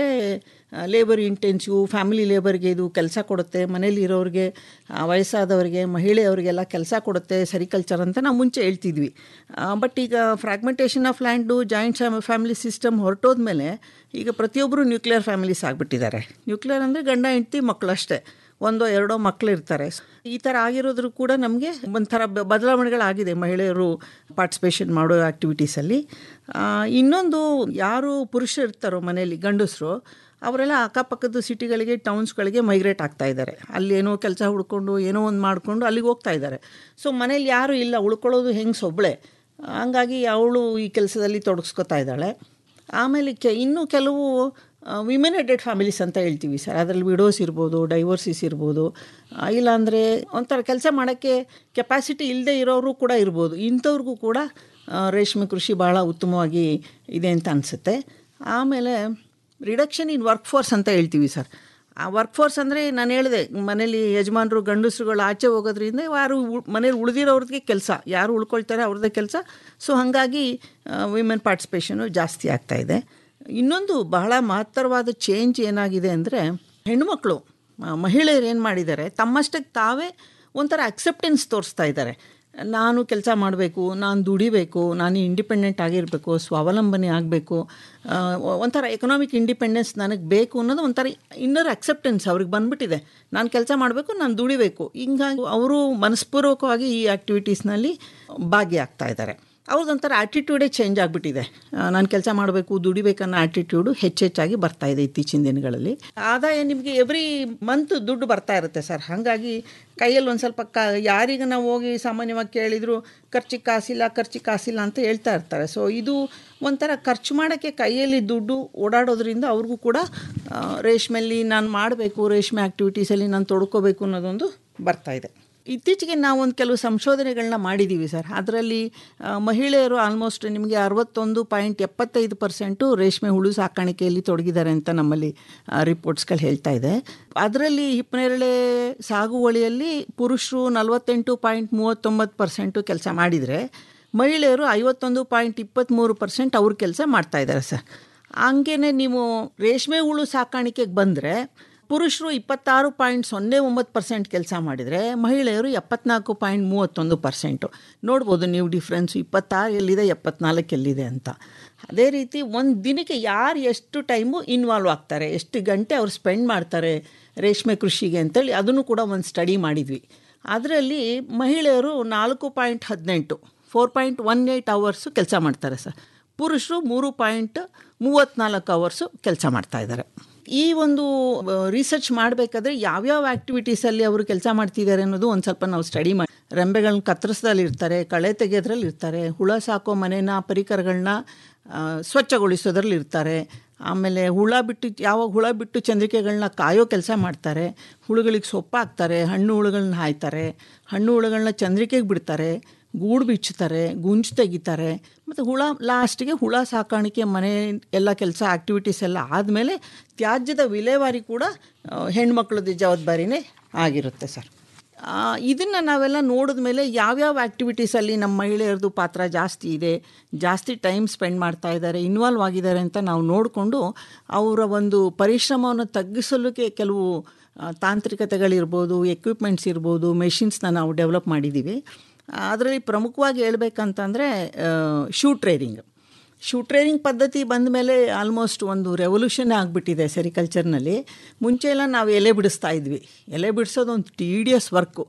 ಲೇಬರ್ ಇಂಟೆನ್ಸಿವ್ ಫ್ಯಾಮಿಲಿ ಲೇಬರ್ಗೆ ಇದು ಕೆಲಸ ಕೊಡುತ್ತೆ ಮನೇಲಿ ಇರೋರಿಗೆ ಆ, ವಯಸ್ಸಾದವರಿಗೆ ಮಹಿಳೆಯವರಿಗೆಲ್ಲ ಕೆಲಸ ಕೊಡುತ್ತೆ ಸೆರಿಕಲ್ಚರ್ ಅಂತ ನಾವು ಮುಂಚೆ ಹೇಳ್ತಿದ್ವಿ ಬಟ್ ಈಗ fragmentation of land joint family system ಹೊರಟೋದ್ಮೇಲೆ ಈಗ ಪ್ರತಿಯೊಬ್ಬರು ನ್ಯೂಕ್ಲಿಯರ್ ಫ್ಯಾಮಿಲೀಸ್ ಆಗಿಬಿಟ್ಟಿದ್ದಾರೆ ನ್ಯೂಕ್ಲಿಯರ್ ಅಂದರೆ ಗಂಡ ಹೆಂಡತಿ ಮಕ್ಕಳು ಅಷ್ಟೇ ಒಂದೋ ಎರಡೋ ಮಕ್ಕಳು ಇರ್ತಾರೆ ಈ ಥರ ಆಗಿರೋದ್ರೂ ಕೂಡ ನಮಗೆ ಒಂಥರ ಬ- ಬದಲಾವಣೆಗಳಾಗಿದೆ ಮಹಿಳೆಯರು ಪಾರ್ಟಿಸಿಪೇಷನ್ ಮಾಡೋ ಆ್ಯಕ್ಟಿವಿಟೀಸಲ್ಲಿ ಇನ್ನೊಂದು ಯಾರು ಪುರುಷರು ಇರ್ತಾರೋ ಮನೆಯಲ್ಲಿ ಗಂಡಸರು ಅವರೆಲ್ಲ ಅಕ್ಕಪಕ್ಕದ ಸಿಟಿಗಳಿಗೆ ಟೌನ್ಸ್ಗಳಿಗೆ ಮೈಗ್ರೇಟ್ ಆಗ್ತಾ ಇದ್ದಾರೆ ಅಲ್ಲಿ ಏನೋ ಕೆಲಸ ಹುಡ್ಕೊಂಡು ಏನೋ ಒಂದು ಮಾಡಿಕೊಂಡು ಅಲ್ಲಿಗೆ ಹೋಗ್ತಾ ಇದ್ದಾರೆ ಸೊ ಮನೇಲಿ ಯಾರೂ ಇಲ್ಲ ಉಳ್ಕೊಳ್ಳೋದು ಹೆಂಗೆ ಒಬ್ಬಳೆ ಹಂಗಾಗಿ ಅವಳು ಈ ಕೆಲಸದಲ್ಲಿ ತೊಡಗಿಸ್ಕೊತಾ ಇದ್ದಾಳೆ ಆಮೇಲೆ ಕೆ ಇನ್ನೂ ಕೆಲವು ವಿಮೆನ್ ಎಡೆಡ್ ಫ್ಯಾಮಿಲೀಸ್ ಅಂತ ಹೇಳ್ತೀವಿ ಸರ್ ಅದರಲ್ಲಿ ವಿಡೋಸ್ ಇರ್ಬೋದು ಡೈವರ್ಸಿಸ್ ಇರ್ಬೋದು ಆ, ಇಲ್ಲಾಂದರೆ ಒಂಥರ ಕೆಲಸ ಮಾಡೋಕ್ಕೆ ಕೆಪಾಸಿಟಿ ಇಲ್ಲದೆ ಇರೋರು ಕೂಡ ಇರ್ಬೋದು ಇಂಥವ್ರಿಗೂ ಕೂಡ ಆ, ರೇಷ್ಮೆ ಕೃಷಿ ಭಾಳ ಉತ್ತಮವಾಗಿ ಇದೆ ಅಂತ ಅನಿಸುತ್ತೆ ಆಮೇಲೆ ರಿಡಕ್ಷನ್ ಇನ್ ವರ್ಕ್ ಫೋರ್ಸ್ ಅಂತ ಹೇಳ್ತೀವಿ ಸರ್ ಆ ವರ್ಕ್ ಫೋರ್ಸ್ ಅಂದರೆ ನಾನು ಹೇಳಿದೆ ಮನೇಲಿ ಯಜಮಾನರು ಗಂಡಸರುಗಳು ಆಚೆ ಹೋಗೋದ್ರಿಂದ ಯಾರು ಉಳ್- ಮನೇಲಿ ಉಳಿದಿರೋರ್ಗೆ ಕೆಲಸ ಯಾರು ಉಳ್ಕೊಳ್ತಾರೆ ಅವ್ರದ್ದೇ ಕೆಲಸ ಸೊ ಹಾಗಾಗಿ ವಿಮೆನ್ ಪಾರ್ಟಿಸಿಪೇಷನು ಜಾಸ್ತಿ ಆಗ್ತಾ ಇದೆ ಇನ್ನೊಂದು ಬಹಳ ಮಹತ್ತರವಾದ ಚೇಂಜ್ ಏನಾಗಿದೆ ಅಂದರೆ ಹೆಣ್ಣುಮಕ್ಕಳು ಮಹಿಳೆಯರು ಏನು ಮಾಡಿದ್ದಾರೆ ತಮ್ಮಷ್ಟಕ್ಕೆ ತಾವೇ ಒಂಥರ ಅಕ್ಸೆಪ್ಟೆನ್ಸ್ ತೋರಿಸ್ತಾ ಇದ್ದಾರೆ ನಾನು ಕೆಲಸ ಮಾಡಬೇಕು ನಾನು ದುಡಿಬೇಕು ನಾನು ಇಂಡಿಪೆಂಡೆಂಟ್ ಆಗಿರಬೇಕು ಸ್ವಾವಲಂಬನೆ ಆಗಬೇಕು ಒಂಥರ ಎಕನಾಮಿಕ್ ಇಂಡಿಪೆಂಡೆನ್ಸ್ ನನಗೆ ಬೇಕು ಅನ್ನೋದು ಒಂಥರ ಇನ್ನರ್ ಅಕ್ಸೆಪ್ಟೆನ್ಸ್ ಅವ್ರಿಗೆ ಬಂದ್ಬಿಟ್ಟಿದೆ ನಾನು ಕೆಲಸ ಮಾಡಬೇಕು ನಾನು ದುಡಿಬೇಕು ಹಿಂಗಾಗಿ ಅವರು ಮನಸ್ಪೂರ್ವಕವಾಗಿ ಈ ಆ್ಯಕ್ಟಿವಿಟೀಸ್ನಲ್ಲಿ ಭಾಗಿಯಾಗ್ತಾ ಇದ್ದಾರೆ ಅವ್ರದ್ದೊಂಥರ ಆ್ಯಟಿಟ್ಯೂಡೇ ಚೇಂಜ್ ಆಗಿಬಿಟ್ಟಿದೆ ನಾನು ಕೆಲಸ ಮಾಡಬೇಕು ದುಡಿಬೇಕನ್ನೋ ಆ್ಯಟಿಟ್ಯೂಡು ಹೆಚ್ಚೆಚ್ಚಾಗಿ ಬರ್ತಾ ಇದೆ ಇತ್ತೀಚಿನ ದಿನಗಳಲ್ಲಿ ಆದಾಯ ನಿಮಗೆ ಎವ್ರಿ ಮಂತ್ ದುಡ್ಡು ಬರ್ತಾ ಇರುತ್ತೆ ಸರ್ ಹಾಗಾಗಿ ಕೈಯಲ್ಲಿ ಒಂದು ಸ್ವಲ್ಪ ಕ ಯಾರಿಗೆ ನಾವು ಹೋಗಿ ಸಾಮಾನ್ಯವಾಗಿ ಕೇಳಿದ್ರು ಖರ್ಚಿಗೆ ಕಾಸಿಲ್ಲ ಖರ್ಚಿಗೆ ಕಾಸಿಲ್ಲ ಅಂತ ಹೇಳ್ತಾ ಇರ್ತಾರೆ ಸೊ ಇದು ಒಂಥರ ಖರ್ಚು ಮಾಡೋಕ್ಕೆ ಕೈಯಲ್ಲಿ ದುಡ್ಡು ಓಡಾಡೋದ್ರಿಂದ ಅವ್ರಿಗೂ ಕೂಡ ಆ, ರೇಷ್ಮೆಯಲ್ಲಿ ನಾನು ಮಾಡಬೇಕು ರೇಷ್ಮೆ ಆ್ಯಕ್ಟಿವಿಟೀಸಲ್ಲಿ ನಾನು ತೊಡ್ಕೋಬೇಕು ಅನ್ನೋದೊಂದು ಬರ್ತಾ ಇದೆ ಇತ್ತೀಚೆಗೆ ನಾವು ಒಂದು ಕೆಲವು ಸಂಶೋಧನೆಗಳನ್ನ ಮಾಡಿದ್ದೀವಿ ಸರ್ ಅದರಲ್ಲಿ ಆ, ಮಹಿಳೆಯರು ಆಲ್ಮೋಸ್ಟ್ ನಿಮಗೆ ಅರವತ್ತೊಂದು ಪಾಯಿಂಟ್ ಎಪ್ಪತ್ತೈದು ಪರ್ಸೆಂಟು ರೇಷ್ಮೆ ಹುಳು ಸಾಕಾಣಿಕೆಯಲ್ಲಿ ತೊಡಗಿದ್ದಾರೆ ಅಂತ ನಮ್ಮಲ್ಲಿ ರಿಪೋರ್ಟ್ಸ್ಗಳು ಹೇಳ್ತಾ ಇದೆ ಅದರಲ್ಲಿ ಹಿಪ್ಪನೇರಳೆ ಸಾಗುವಳಿಯಲ್ಲಿ ಪುರುಷರು ನಲವತ್ತೆಂಟು ಪಾಯಿಂಟ್ ಮೂವತ್ತೊಂಬತ್ತು ಪರ್ಸೆಂಟು ಕೆಲಸ ಮಾಡಿದರೆ ಮಹಿಳೆಯರು ಐವತ್ತೊಂದು ಪಾಯಿಂಟ್ ಇಪ್ಪತ್ತ್ಮೂರು ಪರ್ಸೆಂಟ್ ಅವ್ರ ಕೆಲಸ ಮಾಡ್ತಾ ಇದ್ದಾರೆ ಸರ್ ಹಂಗೇನೆ ನೀವು ರೇಷ್ಮೆ ಹುಳು ಸಾಕಾಣಿಕೆಗೆ ಬಂದರೆ ಪುರುಷರು ಇಪ್ಪತ್ತಾರು ಪಾಯಿಂಟ್ ಸೊನ್ನೆ ಒಂಬತ್ತು ಪರ್ಸೆಂಟ್ ಕೆಲಸ ಮಾಡಿದರೆ ಮಹಿಳೆಯರು ಎಪ್ಪತ್ನಾಲ್ಕು ಪಾಯಿಂಟ್ ಮೂವತ್ತೊಂದು ಪರ್ಸೆಂಟು ನೋಡ್ಬೋದು ನೀವು ಡಿಫ್ರೆನ್ಸು ಇಪ್ಪತ್ತಾರು ಎಲ್ಲಿದೆ ಎಪ್ಪತ್ನಾಲ್ಕು ಎಲ್ಲಿದೆ ಅಂತ ಅದೇ ರೀತಿ ಒಂದು ದಿನಕ್ಕೆ ಯಾರು ಎಷ್ಟು ಟೈಮು ಇನ್ವಾಲ್ವ್ ಆಗ್ತಾರೆ ಎಷ್ಟು ಗಂಟೆ ಅವ್ರು ಸ್ಪೆಂಡ್ ಮಾಡ್ತಾರೆ ರೇಷ್ಮೆ ಕೃಷಿಗೆ ಅಂತೇಳಿ ಅದನ್ನು ಕೂಡ ಒಂದು ಸ್ಟಡಿ ಮಾಡಿದ್ವಿ ಅದರಲ್ಲಿ ಮಹಿಳೆಯರು ನಾಲ್ಕು ಪಾಯಿಂಟ್ ಹದಿನೆಂಟು four point one eight hours ಕೆಲಸ ಮಾಡ್ತಾರೆ ಸರ್ ಪುರುಷರು ಮೂರು ಪಾಯಿಂಟ್ ಮೂವತ್ತ್ನಾಲ್ಕು ಅವರ್ಸು ಕೆಲಸ ಮಾಡ್ತಾ ಇದ್ದಾರೆ ಈ ಒಂದು ರಿಸರ್ಚ್ ಮಾಡಬೇಕಾದ್ರೆ ಯಾವ್ಯಾವ ಆ್ಯಕ್ಟಿವಿಟೀಸಲ್ಲಿ ಅವರು ಕೆಲಸ ಮಾಡ್ತಿದ್ದಾರೆ ಅನ್ನೋದು ಒಂದು ಸ್ವಲ್ಪ ನಾವು ಸ್ಟಡಿ ಮಾಡಿ ರೆಂಬೆಗಳನ್ನ ಕತ್ತರಿಸ್ದಲ್ಲಿ ಇರ್ತಾರೆ ಕಳೆ ತೆಗೆಯೋದ್ರಲ್ಲಿ ಇರ್ತಾರೆ ಹುಳ ಸಾಕೋ ಮನೆನ ಪರಿಕರಗಳನ್ನ ಆ, ಸ್ವಚ್ಛಗೊಳಿಸೋದ್ರಲ್ಲಿ ಇರ್ತಾರೆ ಆಮೇಲೆ ಹುಳ ಬಿಟ್ಟು ಯಾವಾಗ ಹುಳ ಬಿಟ್ಟು ಚಂದ್ರಿಕೆಗಳನ್ನ ಕಾಯೋ ಕೆಲಸ ಮಾಡ್ತಾರೆ ಹುಳುಗಳಿಗೆ ಸೊಪ್ಪು ಹಾಕ್ತಾರೆ ಹಣ್ಣು ಹುಳುಗಳನ್ನ ಹಾಯ್ತಾರೆ ಹಣ್ಣು ಹುಳುಗಳನ್ನ ಚಂದ್ರಿಕೆಗೆ ಬಿಡ್ತಾರೆ ಗೂಡು ಬಿಚ್ಚುತ್ತಾರೆ ಗುಂಜು ತೆಗಿತಾರೆ ಮತ್ತು ಹುಳ ಲಾಸ್ಟಿಗೆ ಹುಳ ಸಾಕಾಣಿಕೆ ಮನೆ ಎಲ್ಲ ಕೆಲಸ ಆ್ಯಕ್ಟಿವಿಟೀಸ್ ಎಲ್ಲ ಆದಮೇಲೆ ತ್ಯಾಜ್ಯದ ವಿಲೇವಾರಿ ಕೂಡ ಆ, ಹೆಣ್ಮಕ್ಳದ್ದು ಜವಾಬ್ದಾರಿನೇ ಆಗಿರುತ್ತೆ ಸರ್ ಇದನ್ನು ನಾವೆಲ್ಲ ನೋಡಿದ ಮೇಲೆ ಯಾವ್ಯಾವ ಆ್ಯಕ್ಟಿವಿಟೀಸಲ್ಲಿ ನಮ್ಮ ಮಹಿಳೆಯರದು ಪಾತ್ರ ಜಾಸ್ತಿ ಇದೆ ಜಾಸ್ತಿ ಟೈಮ್ ಸ್ಪೆಂಡ್ ಮಾಡ್ತಾ ಇದ್ದಾರೆ ಇನ್ವಾಲ್ವ್ ಆಗಿದ್ದಾರೆ ಅಂತ ನಾವು ನೋಡಿಕೊಂಡು ಅವರ ಒಂದು ಪರಿಶ್ರಮವನ್ನು ತಗ್ಗಿಸಲಿಕ್ಕೆ ಕೆಲವು ಆ, ತಾಂತ್ರಿಕತೆಗಳಿರ್ಬೋದು ಎಕ್ವಿಪ್ಮೆಂಟ್ಸ್ ಇರ್ಬೋದು ಮೆಷಿನ್ಸ್ನ ನಾವು ಡೆವಲಪ್ ಮಾಡಿದ್ದೀವಿ ಅದರಲ್ಲಿ ಪ್ರಮುಖವಾಗಿ ಹೇಳ್ಬೇಕಂತಂದರೆ ಶೂ ಟ್ರೇರಿಂಗ್ ಶೂ ಟ್ರೇರಿಂಗ್ ಪದ್ಧತಿ ಬಂದ ಮೇಲೆ ಆಲ್ಮೋಸ್ಟ್ ಒಂದು ರೆವಲ್ಯೂಷನ್ ಆಗಿಬಿಟ್ಟಿದೆ ಸೆರಿಕಲ್ಚರ್ನಲ್ಲಿ ಮುಂಚೆ ಎಲ್ಲ ನಾವು ಎಲೆ ಬಿಡಿಸ್ತಾ ಇದ್ವಿ ಎಲೆ ಬಿಡಿಸೋದು ಒಂದು ಟೀಡಿಯಸ್ ವರ್ಕು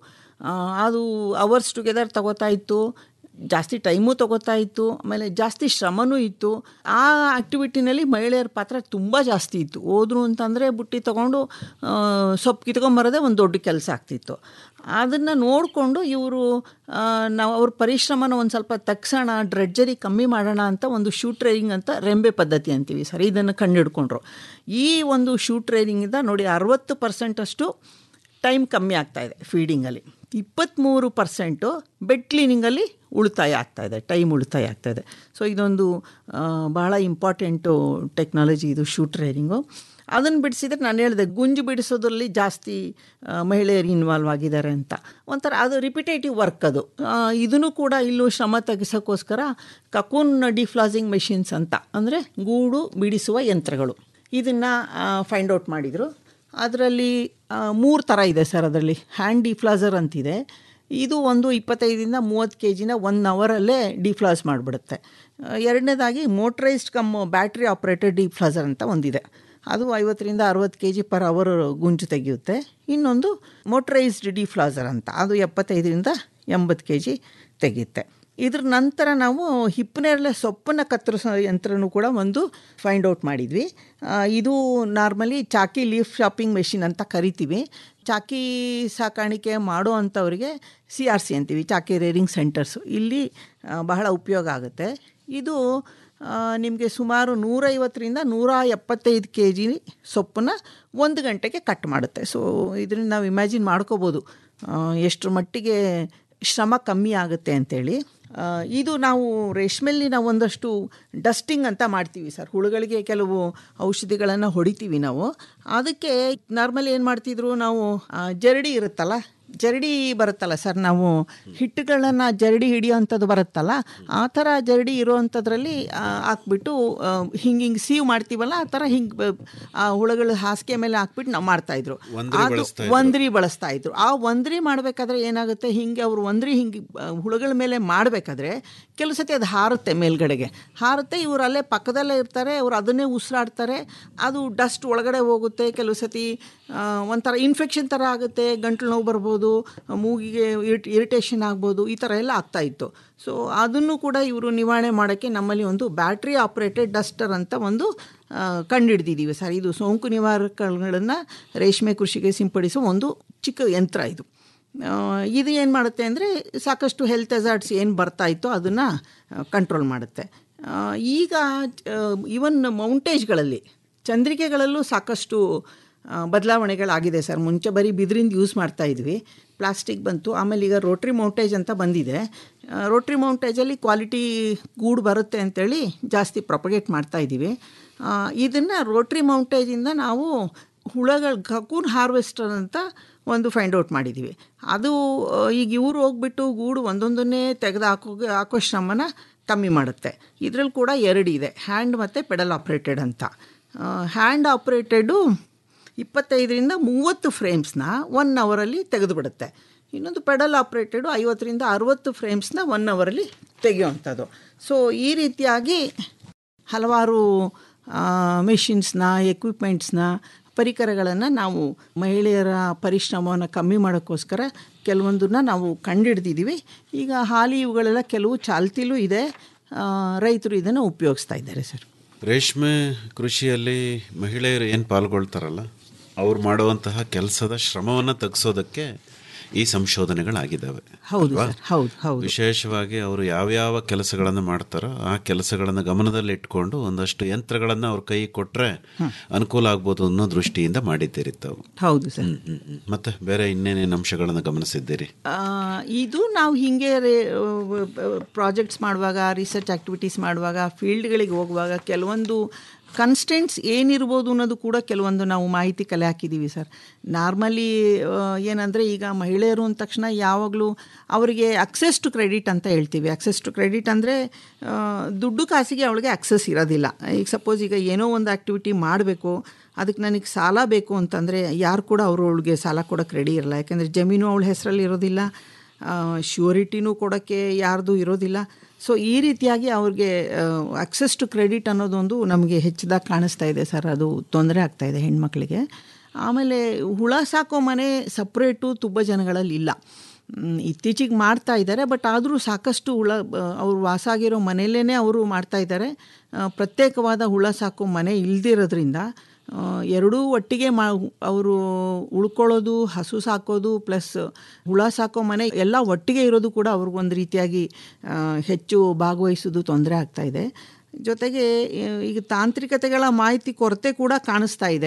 ಅದು ಅವರ್ಸ್ ಟುಗೆದರ್ ತಗೋತಾ ಇತ್ತು ಜಾಸ್ತಿ ಟೈಮು ತಗೋತಾ ಇತ್ತು ಆಮೇಲೆ ಜಾಸ್ತಿ ಶ್ರಮನೂ ಇತ್ತು ಆ ಆ್ಯಕ್ಟಿವಿಟಿನಲ್ಲಿ ಮಹಿಳೆಯರ ಪಾತ್ರ ತುಂಬ ಜಾಸ್ತಿ ಇತ್ತು ಹೋದ್ರು ಅಂತಂದರೆ ಬುಟ್ಟಿ ತೊಗೊಂಡು ಆ, ಸೊಪ್ಪು ಕಿತ್ಕೊಂಬರೋದೇ ಒಂದು ದೊಡ್ಡ ಕೆಲಸ ಆಗ್ತಿತ್ತು ಅದನ್ನು ನೋಡಿಕೊಂಡು ಇವರು ನಾವು ಅವ್ರ ಪರಿಶ್ರಮನ ಒಂದು ಸ್ವಲ್ಪ ತಗ್ಸೋಣ ಡ್ರೆಡ್ಜರಿ ಕಮ್ಮಿ ಮಾಡೋಣ ಅಂತ ಒಂದು ಶೂ ಟ್ರೈನಿಂಗ್ ಅಂತ ರೆಂಬೆ ಪದ್ಧತಿ ಅಂತೀವಿ ಸರ್ ಇದನ್ನು ಕಂಡುಹಿಡ್ಕೊಂಡ್ರು ಈ ಒಂದು ಶೂ ಟ್ರೈನಿಂಗಿಂದ ನೋಡಿ ಅರವತ್ತು ಪರ್ಸೆಂಟಷ್ಟು ಟೈಮ್ ಕಮ್ಮಿ ಆಗ್ತಾ ಇದೆ ಫೀಡಿಂಗಲ್ಲಿ ಇಪ್ಪತ್ತ್ಮೂರು ಪರ್ಸೆಂಟು ಬೆಡ್ ಕ್ಲೀನಿಂಗಲ್ಲಿ ಉಳಿತಾಯ ಆಗ್ತಾಯಿದೆ ಟೈಮ್ ಉಳಿತಾಯ ಆಗ್ತಾಯಿದೆ ಸೊ ಇದೊಂದು ಆ, ಬಹಳ ಇಂಪಾರ್ಟೆಂಟು ಟೆಕ್ನಾಲಜಿ ಇದು ಶೂ ಟ್ರೈನಿಂಗು ಅದನ್ನು ಬಿಡಿಸಿದ್ರೆ ನಾನು ಹೇಳಿದೆ ಗುಂಜು ಬಿಡಿಸೋದ್ರಲ್ಲಿ ಜಾಸ್ತಿ ಆ, ಮಹಿಳೆಯರು ಇನ್ವಾಲ್ವ್ ಆಗಿದ್ದಾರೆ ಅಂತ ಒಂಥರ ಅದು ರಿಪಿಟೇಟಿವ್ ವರ್ಕ್ ಅದು ಆ, ಇದನ್ನು ಕೂಡ ಇಲ್ಲೂ ಶ್ರಮ ತಗ್ಗಿಸೋಕ್ಕೋಸ್ಕರ ಕಕೂನ್ ಡಿಫ್ಲಾಸಿಂಗ್ ಮೆಷಿನ್ಸ್ ಅಂತ ಅಂದರೆ ಗೂಡು ಬಿಡಿಸುವ ಯಂತ್ರಗಳು ಇದನ್ನು ಫೈಂಡ್ ಔಟ್ ಮಾಡಿದರು ಅದರಲ್ಲಿ ಮೂರು ಥರ ಇದೆ ಸರ್ ಅದರಲ್ಲಿ ಹ್ಯಾಂಡ್ ಡಿಫ್ಲಾಸರ್ ಅಂತಿದೆ ಇದು ಒಂದು ಇಪ್ಪತ್ತೈದರಿಂದ ಮೂವತ್ತು ಕೆ ಜಿನ ಒನ್ ಅವರಲ್ಲೇ ಡಿಫ್ಲಾಸ್ ಮಾಡಿಬಿಡುತ್ತೆ ಎರಡನೇದಾಗಿ motorised cum battery operated deflosser ಅಂತ ಒಂದಿದೆ ಅದು ಐವತ್ತರಿಂದ ಅರವತ್ತು ಕೆ ಜಿ ಪರ್ ಅವರ್ ಗುಂಜು ತೆಗೆಯುತ್ತೆ ಇನ್ನೊಂದು ಮೋಟ್ರೈಸ್ಡ್ ಡಿಫ್ಲಾಸರ್ ಅಂತ ಅದು ಎಪ್ಪತ್ತೈದರಿಂದ ಎಂಬತ್ತು ಕೆ ಜಿ ತೆಗೆಯುತ್ತೆ ಇದ್ರ ನಂತರ ನಾವು ಹಿಪ್ಪನೇರಳೆ ಸೊಪ್ಪನ್ನು ಕತ್ತರಿಸೋ ಯಂತ್ರನೂ ಕೂಡ ಒಂದು ಫೈಂಡ್ ಔಟ್ ಮಾಡಿದ್ವಿ ಆ, ಇದು ನಾರ್ಮಲಿ ಚಾಕಿ ಲೀಫ್ ಶಾಪಿಂಗ್ ಮೆಷಿನ್ ಅಂತ ಕರಿತೀವಿ ಚಾಕಿ ಸಾಕಾಣಿಕೆ ಮಾಡೋ ಅಂಥವ್ರಿಗೆ ಸಿ ಆರ್ ಸಿ ಅಂತೀವಿ ಚಾಕಿ ರೇರಿಂಗ್ ಸೆಂಟರ್ಸು ಇಲ್ಲಿ ಆ, ಬಹಳ ಉಪಯೋಗ ಆಗುತ್ತೆ ಇದು ನಿಮಗೆ ಸುಮಾರು ನೂರೈವತ್ತರಿಂದ ನೂರ ಎಪ್ಪತ್ತೈದು ಕೆ ಜಿ ಸೊಪ್ಪನ್ನ ಒಂದು ಗಂಟೆಗೆ ಕಟ್ ಮಾಡುತ್ತೆ ಸೊ ಇದರಿಂದ ನಾವು ಇಮ್ಯಾಜಿನ್ ಮಾಡ್ಕೋಬೋದು ಆ, ಎಷ್ಟರ ಮಟ್ಟಿಗೆ ಶ್ರಮ ಕಮ್ಮಿ ಆಗುತ್ತೆ ಅಂತೇಳಿ ಆ, ಇದು ನಾವು ರೇಷ್ಮೆಲ್ಲಿ ನಾವು ಒಂದಷ್ಟು ಡಸ್ಟಿಂಗ್ ಅಂತ ಮಾಡ್ತೀವಿ ಸರ್ ಹುಳುಗಳಿಗೆ ಕೆಲವು ಔಷಧಿಗಳನ್ನು ಹೊಡಿತೀವಿ ನಾವು ಅದಕ್ಕೆ ನಾರ್ಮಲಿ ಏನು ಮಾಡ್ತಿದ್ರು ನಾವು ಆ, ಜರಡಿ ಇರುತ್ತಲ್ಲ ಜರಡಿ ಬರುತ್ತಲ್ಲ ಸರ್ ನಾವು ಹಿಟ್ಟುಗಳನ್ನು ಜರಡಿ ಹಿಡಿಯೋವಂಥದ್ದು ಬರುತ್ತಲ್ಲ ಆ ಥರ ಜರಡಿ ಇರೋವಂಥದ್ರಲ್ಲಿ ಆ, ಹಾಕ್ಬಿಟ್ಟು ಹಿಂಗೆ ಹಿಂಗೆ ಸೀವ್ ಮಾಡ್ತೀವಲ್ಲ ಆ ಥರ ಹಿಂಗೆ ಆ ಹುಳುಗಳು ಹಾಸಿಗೆ ಮೇಲೆ ಹಾಕ್ಬಿಟ್ಟು ನಾವು ಮಾಡ್ತಾಯಿದ್ರು ಒಂದ್ರಿ ಅದು ಬಳಸ್ತಾ ಇದ್ರು. ಒಂದ್ರಿ ಬಳಸ್ತಾ ಇದ್ರು ಆ ಒಂದ್ರಿ ಮಾಡಬೇಕಾದ್ರೆ ಏನಾಗುತ್ತೆ ಹಿಂಗೆ ಅವರು ಒಂದ್ರಿ ಹಿಂಗೆ ಆ, ಹುಳುಗಳ ಮೇಲೆ ಮಾಡಬೇಕಾದ್ರೆ ಕೆಲವು ಸತಿ ಅದು ಹಾರುತ್ತೆ ಮೇಲ್ಗಡೆಗೆ ಹಾರುತ್ತೆ ಇವರು ಅಲ್ಲೇ ಪಕ್ಕದಲ್ಲೇ ಇರ್ತಾರೆ ಅವ್ರು ಅದನ್ನೇ ಉಸಿರಾಡ್ತಾರೆ ಅದು ಡಸ್ಟ್ ಒಳಗಡೆ ಹೋಗುತ್ತೆ ಕೆಲವು ಸತಿ ಆ, ಒಂಥರ ಇನ್ಫೆಕ್ಷನ್ ಥರ ಆಗುತ್ತೆ ಗಂಟ್ಲು ನೋವು ಬರ್ಬೋದು ಮೂಗಿಗೆ ಇರಿಟ್ ಇರಿಟೇಷನ್ ಆಗ್ಬೋದು ಈ ಥರ ಎಲ್ಲ ಆಗ್ತಾ ಇತ್ತು ಸೊ ಅದನ್ನು ಕೂಡ ಇವರು ನಿವಾರಣೆ ಮಾಡೋಕ್ಕೆ ನಮ್ಮಲ್ಲಿ ಒಂದು ಬ್ಯಾಟ್ರಿ ಆಪ್ರೇಟೆಡ್ ಡಸ್ಟರ್ ಅಂತ ಒಂದು ಆ, ಕಂಡುಹಿಡ್ದಿದ್ದೀವಿ ಸರ್ ಇದು ಸೋಂಕು ನಿವಾರಕಗಳನ್ನು ರೇಷ್ಮೆ ಕೃಷಿಗೆ ಸಿಂಪಡಿಸುವ ಒಂದು ಚಿಕ್ಕ ಯಂತ್ರ ಇದು ಆ, ಇದು ಏನು ಮಾಡುತ್ತೆ ಅಂದರೆ ಸಾಕಷ್ಟು ಹೆಲ್ತ್ ಹೆಜಾರ್ಡ್ಸ್ ಏನು ಬರ್ತಾ ಇತ್ತೋ ಅದನ್ನು ಕಂಟ್ರೋಲ್ ಮಾಡುತ್ತೆ ಆ, ಈಗ ಈವನ್ ಮೌಂಟೇಜ್ಗಳಲ್ಲಿ ಚಂದ್ರಿಕೆಗಳಲ್ಲೂ ಸಾಕಷ್ಟು ಆ, ಬದಲಾವಣೆಗಳಾಗಿದೆ ಸರ್ ಮುಂಚೆ ಬರೀ ಬಿದಿರಿಂದ ಯೂಸ್ ಮಾಡ್ತಾ ಇದ್ವಿ ಪ್ಲಾಸ್ಟಿಕ್ ಬಂತು ಆಮೇಲೆ ಈಗ ರೋಟ್ರಿ ಮೌಂಟೇಜ್ ಅಂತ ಬಂದಿದೆ ರೋಟ್ರಿ ಮೌಂಟೇಜಲ್ಲಿ ಕ್ವಾಲಿಟಿ ಗೂಡು ಬರುತ್ತೆ ಅಂತೇಳಿ ಜಾಸ್ತಿ ಪ್ರೊಪಗೇಟ್ ಮಾಡ್ತಾ ಇದ್ದೀವಿ ಇದನ್ನು ರೋಟ್ರಿ ಮೌಂಟೇಜಿಂದ ನಾವು ಹುಳಗಳ ಕಕೂನ್ ಹಾರ್ವೆಸ್ಟರ್ ಅಂತ ಒಂದು ಫೈಂಡ್ ಔಟ್ ಮಾಡಿದ್ದೀವಿ ಅದು ಆ, ಈಗ ಇವರು ಹೋಗ್ಬಿಟ್ಟು ಗೂಡು ಒಂದೊಂದನ್ನೇ ತೆಗೆದು ಹಾಕೋ ಹಾಕೋ ಶ್ರಮನ ಕಮ್ಮಿ ಮಾಡುತ್ತೆ ಇದರಲ್ಲಿ ಕೂಡ ಎರಡು ಇದೆ ಹ್ಯಾಂಡ್ ಮತ್ತು ಪೆಡಲ್ ಆಪ್ರೇಟೆಡ್ ಅಂತ ಹ್ಯಾಂಡ್ ಆಪ್ರೇಟೆಡು ಇಪ್ಪತ್ತೈದರಿಂದ ಮೂವತ್ತು ಫ್ರೇಮ್ಸ್ನ ಒನ್ ಅವರಲ್ಲಿ ತೆಗೆದುಬಿಡುತ್ತೆ ಇನ್ನೊಂದು ಪೆಡಲ್ ಆಪ್ರೇಟೆಡು ಐವತ್ತರಿಂದ ಅರುವತ್ತು ಫ್ರೇಮ್ಸ್ನ ಒನ್ ಅವರಲ್ಲಿ ತೆಗೆಯುವಂಥದ್ದು ಸೊ ಈ ರೀತಿಯಾಗಿ ಹಲವಾರು ಮೆಷಿನ್ಸ್ನ ಎಕ್ವಿಪ್ಮೆಂಟ್ಸ್ನ ಪರಿಕರಗಳನ್ನು ನಾವು ಮಹಿಳೆಯರ ಪರಿಶ್ರಮವನ್ನು ಕಮ್ಮಿ ಮಾಡೋಕ್ಕೋಸ್ಕರ ಕೆಲವೊಂದನ್ನು ನಾವು ಕಂಡುಹಿಡ್ದಿದ್ದೀವಿ ಈಗ ಹಾಲಿ ಇವುಗಳೆಲ್ಲ ಕೆಲವು ಚಾಲ್ತಿಲೂ ಇದೆ ಆ, ರೈತರು ಇದನ್ನು ಉಪಯೋಗಿಸ್ತಾ ಇದ್ದಾರೆ ಸರ್ ರೇಷ್ಮೆ ಕೃಷಿಯಲ್ಲಿ ಮಹಿಳೆಯರು ಏನು ಪಾಲ್ಗೊಳ್ತಾರಲ್ಲ ಅವ್ರು ಮಾಡುವಂತಹ ಕೆಲಸದ ಶ್ರಮವನ್ನು ತಗ್ಸೋದಕ್ಕೆ ಈ ಸಂಶೋಧನೆಗಳಾಗಿದ್ದಾವೆ ಹೌದು ಅಲ್ವಾ? ಸರ್ ಹೌದು ಹೌದು ವಿಶೇಷವಾಗಿ ಅವರು ಯಾವ್ಯಾವ ಕೆಲಸಗಳನ್ನು ಮಾಡ್ತಾರೋ ಆ ಕೆಲಸಗಳನ್ನು ಗಮನದಲ್ಲಿ ಇಟ್ಕೊಂಡು ಒಂದಷ್ಟು ಯಂತ್ರಗಳನ್ನು ಅವ್ರ ಕೈ ಕೊಟ್ರೆ ಅನುಕೂಲ ಆಗ್ಬೋದು ಅನ್ನೋ ದೃಷ್ಟಿಯಿಂದ ಮಾಡಿದ್ದೀರಿ ತಾವು ಹೌದು ಸರ್ ಹ್ಮ್, ಹ್ಮ್, ಹ್ಮ್. ಮತ್ತೆ ಬೇರೆ ಇನ್ನೇನೇನು ಅಂಶಗಳನ್ನು ಗಮನಿಸಿದ್ದೀರಿ ಆ, ಇದು ನಾವು ಹೀಗೆ ಪ್ರಾಜೆಕ್ಟ್ಸ್ ಮಾಡುವಾಗ ರಿಸರ್ಚ್ ಆ್ಯಕ್ಟಿವಿಟೀಸ್ ಮಾಡುವಾಗ ಫೀಲ್ಡ್ಗಳಿಗೆ ಹೋಗುವಾಗ ಕೆಲವೊಂದು ಕನ್ಸ್ಟೆಂಟ್ಸ್ ಏನಿರ್ಬೋದು ಅನ್ನೋದು ಕೂಡ ಕೆಲವೊಂದು ನಾವು ಮಾಹಿತಿ ಕಲೆ ಹಾಕಿದ್ದೀವಿ ಸರ್ ನಾರ್ಮಲಿ ಏನಂದರೆ ಈಗ ಮಹಿಳೆಯರು ಅಂದ ತಕ್ಷಣ ಯಾವಾಗಲೂ ಅವರಿಗೆ ಅಕ್ಸೆಸ್ ಟು ಕ್ರೆಡಿಟ್ ಅಂತ ಹೇಳ್ತೀವಿ ಅಕ್ಸೆಸ್ ಟು ಕ್ರೆಡಿಟ್ ಅಂದರೆ ದುಡ್ಡು ಕಾಸಿಗೆ ಅವಳಿಗೆ ಅಕ್ಸೆಸ್ ಇರೋದಿಲ್ಲ ಈಗ ಸಪೋಸ್ ಈಗ ಏನೋ ಒಂದು ಆ್ಯಕ್ಟಿವಿಟಿ ಮಾಡಬೇಕು ಅದಕ್ಕೆ ನನಗೆ ಸಾಲ ಬೇಕು ಅಂತಂದರೆ ಯಾರು ಕೂಡ ಅವರು ಅವಳಿಗೆ ಸಾಲ ಕೊಡೋಕ್ಕೆ ರೆಡಿ ಇರಲ್ಲ ಯಾಕೆಂದರೆ ಜಮೀನು ಅವಳ ಹೆಸರಲ್ಲಿ ಇರೋದಿಲ್ಲ ಶ್ಯೂರಿಟಿನೂ ಕೊಡೋಕ್ಕೆ ಯಾರ್ದು ಇರೋದಿಲ್ಲ ಸೊ ಈ ರೀತಿಯಾಗಿ ಅವ್ರಿಗೆ ಅಕ್ಸೆಸ್ ಟು ಕ್ರೆಡಿಟ್ ಅನ್ನೋದೊಂದು ನಮಗೆ ಹೆಚ್ಚಿದಾಗ ಕಾಣಿಸ್ತಾ ಇದೆ ಸರ್ ಅದು ತೊಂದರೆ ಆಗ್ತಾ ಇದೆ ಹೆಣ್ಮಕ್ಳಿಗೆ ಆಮೇಲೆ ಹುಳ ಸಾಕೋ ಮನೆ ಸಪ್ರೇಟು ತುಂಬ ಜನಗಳಲ್ಲಿ ಇಲ್ಲ ಮ್, ಇತ್ತೀಚೆಗೆ ಮಾಡ್ತಾ ಇದ್ದಾರೆ ಬಟ್ ಆದರೂ ಸಾಕಷ್ಟು ಹುಳ ಅವರು ವಾಸ ಆಗಿರೋ ಮನೆಯಲ್ಲೇ ಅವರು ಮಾಡ್ತಾ ಇದ್ದಾರೆ ಆ, ಪ್ರತ್ಯೇಕವಾದ ಹುಳ ಸಾಕೋ ಮನೆ ಇಲ್ದಿರೋದ್ರಿಂದ ಆ, ಎರಡೂ ಒಟ್ಟಿಗೆ ಮಾ ಅವರು ಉಳ್ಕೊಳ್ಳೋದು ಹಸು ಸಾಕೋದು ಪ್ಲಸ್ ಹುಳ ಸಾಕೋ ಮನೆ ಎಲ್ಲ ಒಟ್ಟಿಗೆ ಇರೋದು ಕೂಡ ಅವ್ರಿಗೊಂದು ರೀತಿಯಾಗಿ ಆ, ಹೆಚ್ಚು ಭಾಗವಹಿಸೋದು ತೊಂದರೆ ಆಗ್ತಾ ಇದೆ ಜೊತೆಗೆ ಆ, ಈಗ ತಾಂತ್ರಿಕತೆಗಳ ಮಾಹಿತಿ ಕೊರತೆ ಕೂಡ ಕಾಣಿಸ್ತಾ ಇದೆ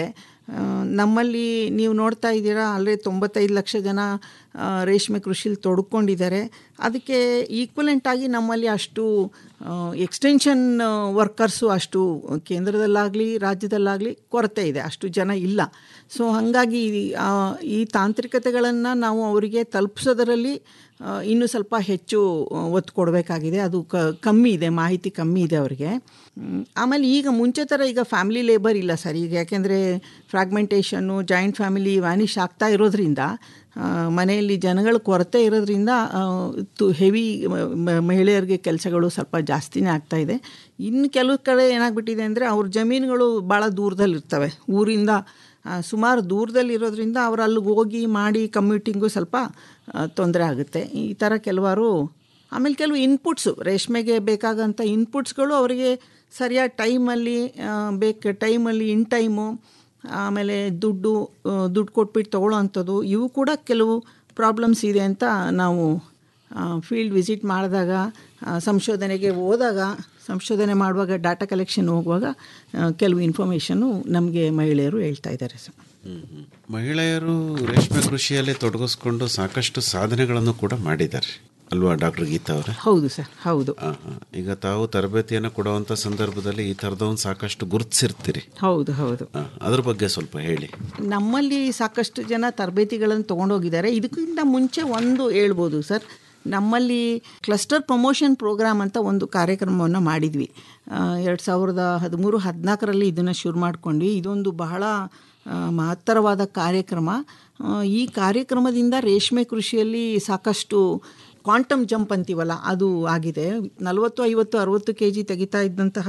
ಆ, ನಮ್ಮಲ್ಲಿ ನೀವು ನೋಡ್ತಾ ಇದ್ದೀರಾ ಅಲ್ಲೇ ತೊಂಬತ್ತೈದು ಲಕ್ಷ ಜನ ಆ, ರೇಷ್ಮೆ ಕೃಷಿಲಿ ತೊಡ್ಕೊಂಡಿದ್ದಾರೆ ಅದಕ್ಕೆ ಈಕ್ವಲೆಂಟ್ ಆಗಿ ನಮ್ಮಲ್ಲಿ ಅಷ್ಟು ಎಕ್ಸ್ಟೆನ್ಷನ್ ವರ್ಕರ್ಸು ಅಷ್ಟು ಕೇಂದ್ರದಲ್ಲಾಗಲಿ ರಾಜ್ಯದಲ್ಲಾಗಲಿ ಕೊರತೆ ಇದೆ ಅಷ್ಟು ಜನ ಇಲ್ಲ ಸೊ ಹಾಗಾಗಿ ಆ, ಈ ತಾಂತ್ರಿಕತೆಗಳನ್ನು ನಾವು ಅವರಿಗೆ ತಲುಪಿಸೋದರಲ್ಲಿ ಆ, ಇನ್ನೂ ಸ್ವಲ್ಪ ಹೆಚ್ಚು ಆ, ಒತ್ತು ಕೊಡಬೇಕಾಗಿದೆ ಅದು ಕ ಕಮ್ಮಿ ಇದೆ ಮಾಹಿತಿ ಕಮ್ಮಿ ಇದೆ ಅವರಿಗೆ ಮ್, ಆಮೇಲೆ ಈಗ ಮುಂಚೆ ಥರ ಈಗ ಫ್ಯಾಮಿಲಿ ಲೇಬರ್ ಇಲ್ಲ ಸರ್ ಈಗ ಯಾಕೆಂದರೆ ಫ್ರಾಗ್ಮೆಂಟೇಷನ್ನು ಜಾಯಿಂಟ್ ಫ್ಯಾಮಿಲಿ ವ್ಯಾನಿಷ್ ಆಗ್ತಾ ಇರೋದ್ರಿಂದ ಆ, ಮನೆಯಲ್ಲಿ ಜನಗಳ ಕೊರತೆ ಇರೋದ್ರಿಂದ ಆ, ತು ಹೆವಿ ಮಹಿಳೆಯರಿಗೆ ಕೆಲಸಗಳು ಸ್ವಲ್ಪ ಜಾಸ್ತಿನೇ ಆಗ್ತಾ ಇದೆ ಇನ್ನು ಕೆಲವು ಕಡೆ ಏನಾಗ್ಬಿಟ್ಟಿದೆ ಅಂದರೆ ಅವ್ರ ಜಮೀನುಗಳು ಭಾಳ ದೂರದಲ್ಲಿರ್ತವೆ ಊರಿಂದ ಆ, ಸುಮಾರು ದೂರದಲ್ಲಿರೋದ್ರಿಂದ ಅವ್ರು ಅಲ್ಲಿಗೆ ಹೋಗಿ ಮಾಡಿ ಕಮ್ಯೂಟಿಂಗು ಸ್ವಲ್ಪ ತೊಂದರೆ ಆಗುತ್ತೆ ಈ ಥರ ಕೆಲವಾರು ಆಮೇಲೆ ಕೆಲವು ಇನ್ಪುಟ್ಸು ರೇಷ್ಮೆಗೆ ಬೇಕಾಗಂಥ ಇನ್ಪುಟ್ಸ್ಗಳು ಅವರಿಗೆ ಸರಿಯಾದ ಟೈಮಲ್ಲಿ ಬೇಕು ಟೈಮಲ್ಲಿ ಇನ್ ಟೈಮು ಆಮೇಲೆ ದುಡ್ಡು ಆ, ದುಡ್ಡು ಕೊಟ್ಬಿಟ್ಟು ತೊಗೊಳ್ಳೋ ಅಂಥದ್ದು ಇವು ಕೂಡ ಕೆಲವು ಪ್ರಾಬ್ಲಮ್ಸ್ ಇದೆ ಅಂತ ನಾವು ಫೀಲ್ಡ್ ವಿಸಿಟ್ ಮಾಡಿದಾಗ ಆ, ಸಂಶೋಧನೆಗೆ ಹೋದಾಗ ಸಂಶೋಧನೆ ಮಾಡುವಾಗ ಡಾಟಾ ಕಲೆಕ್ಷನ್ ಹೋಗುವಾಗ ಆ, ಕೆಲವು ಇನ್ಫಾರ್ಮೇಷನ್ನು ನಮಗೆ ಮಹಿಳೆಯರು ಹೇಳ್ತಾ ಇದ್ದಾರೆ ಸರ್ ಹ್ಮ್, ಹ್ಮ್. ಮಹಿಳೆಯರು ರೇಷ್ಮೆ ಕೃಷಿಯಲ್ಲಿ ತೊಡಗಿಸ್ಕೊಂಡು ಸಾಕಷ್ಟು ಸಾಧನೆಗಳನ್ನು ಕೂಡ ಮಾಡಿದ್ದಾರೆ ಅಲ್ವಾ ಡಾಕ್ಟರ್ ಗೀತಾ ಅವರೇ ಹೌದು ಸರ್ ಹೌದು ಆ, ಆ. ಈಗ ತಾವು ತರಬೇತಿಯನ್ನು ಕೊಡುವಂಥ ಸಂದರ್ಭದಲ್ಲಿ ಈ ಥರದವನ್ನ ಸಾಕಷ್ಟು ಗುರುತಿಸಿರ್ತೀರಿ ಹೌದು ಹೌದು ಆ, ಅದ್ರ ಬಗ್ಗೆ ಸ್ವಲ್ಪ ಹೇಳಿ ನಮ್ಮಲ್ಲಿ ಸಾಕಷ್ಟು ಜನ ತರಬೇತಿಗಳನ್ನು ತೊಗೊಂಡೋಗಿದ್ದಾರೆ ಇದಕ್ಕಿಂತ ಮುಂಚೆ ಒಂದು ಹೇಳ್ಬೋದು ಸರ್ ನಮ್ಮಲ್ಲಿ ಕ್ಲಸ್ಟರ್ ಪ್ರಮೋಷನ್ ಪ್ರೋಗ್ರಾಮ್ ಅಂತ ಒಂದು ಕಾರ್ಯಕ್ರಮವನ್ನು ಮಾಡಿದ್ವಿ ಎರಡು ಸಾವಿರದ ಹದಿಮೂರು ಹದಿನಾಲ್ಕರಲ್ಲಿ ಇದನ್ನು ಶುರು ಮಾಡ್ಕೊಂಡ್ವಿ ಇದೊಂದು ಬಹಳ ಆ, ಮಹತ್ತರವಾದ ಕಾರ್ಯಕ್ರಮ ಆ, ಈ ಕಾರ್ಯಕ್ರಮದಿಂದ ರೇಷ್ಮೆ ಕೃಷಿಯಲ್ಲಿ ಸಾಕಷ್ಟು ಕ್ವಾಂಟಮ್ ಜಂಪ್ ಅಂತೀವಲ್ಲ ಅದು ಆಗಿದೆ ನಲವತ್ತು ಐವತ್ತು ಅರುವತ್ತು ಕೆ ಜಿ ತೆಗಿತಾ ಇದ್ದಂತಹ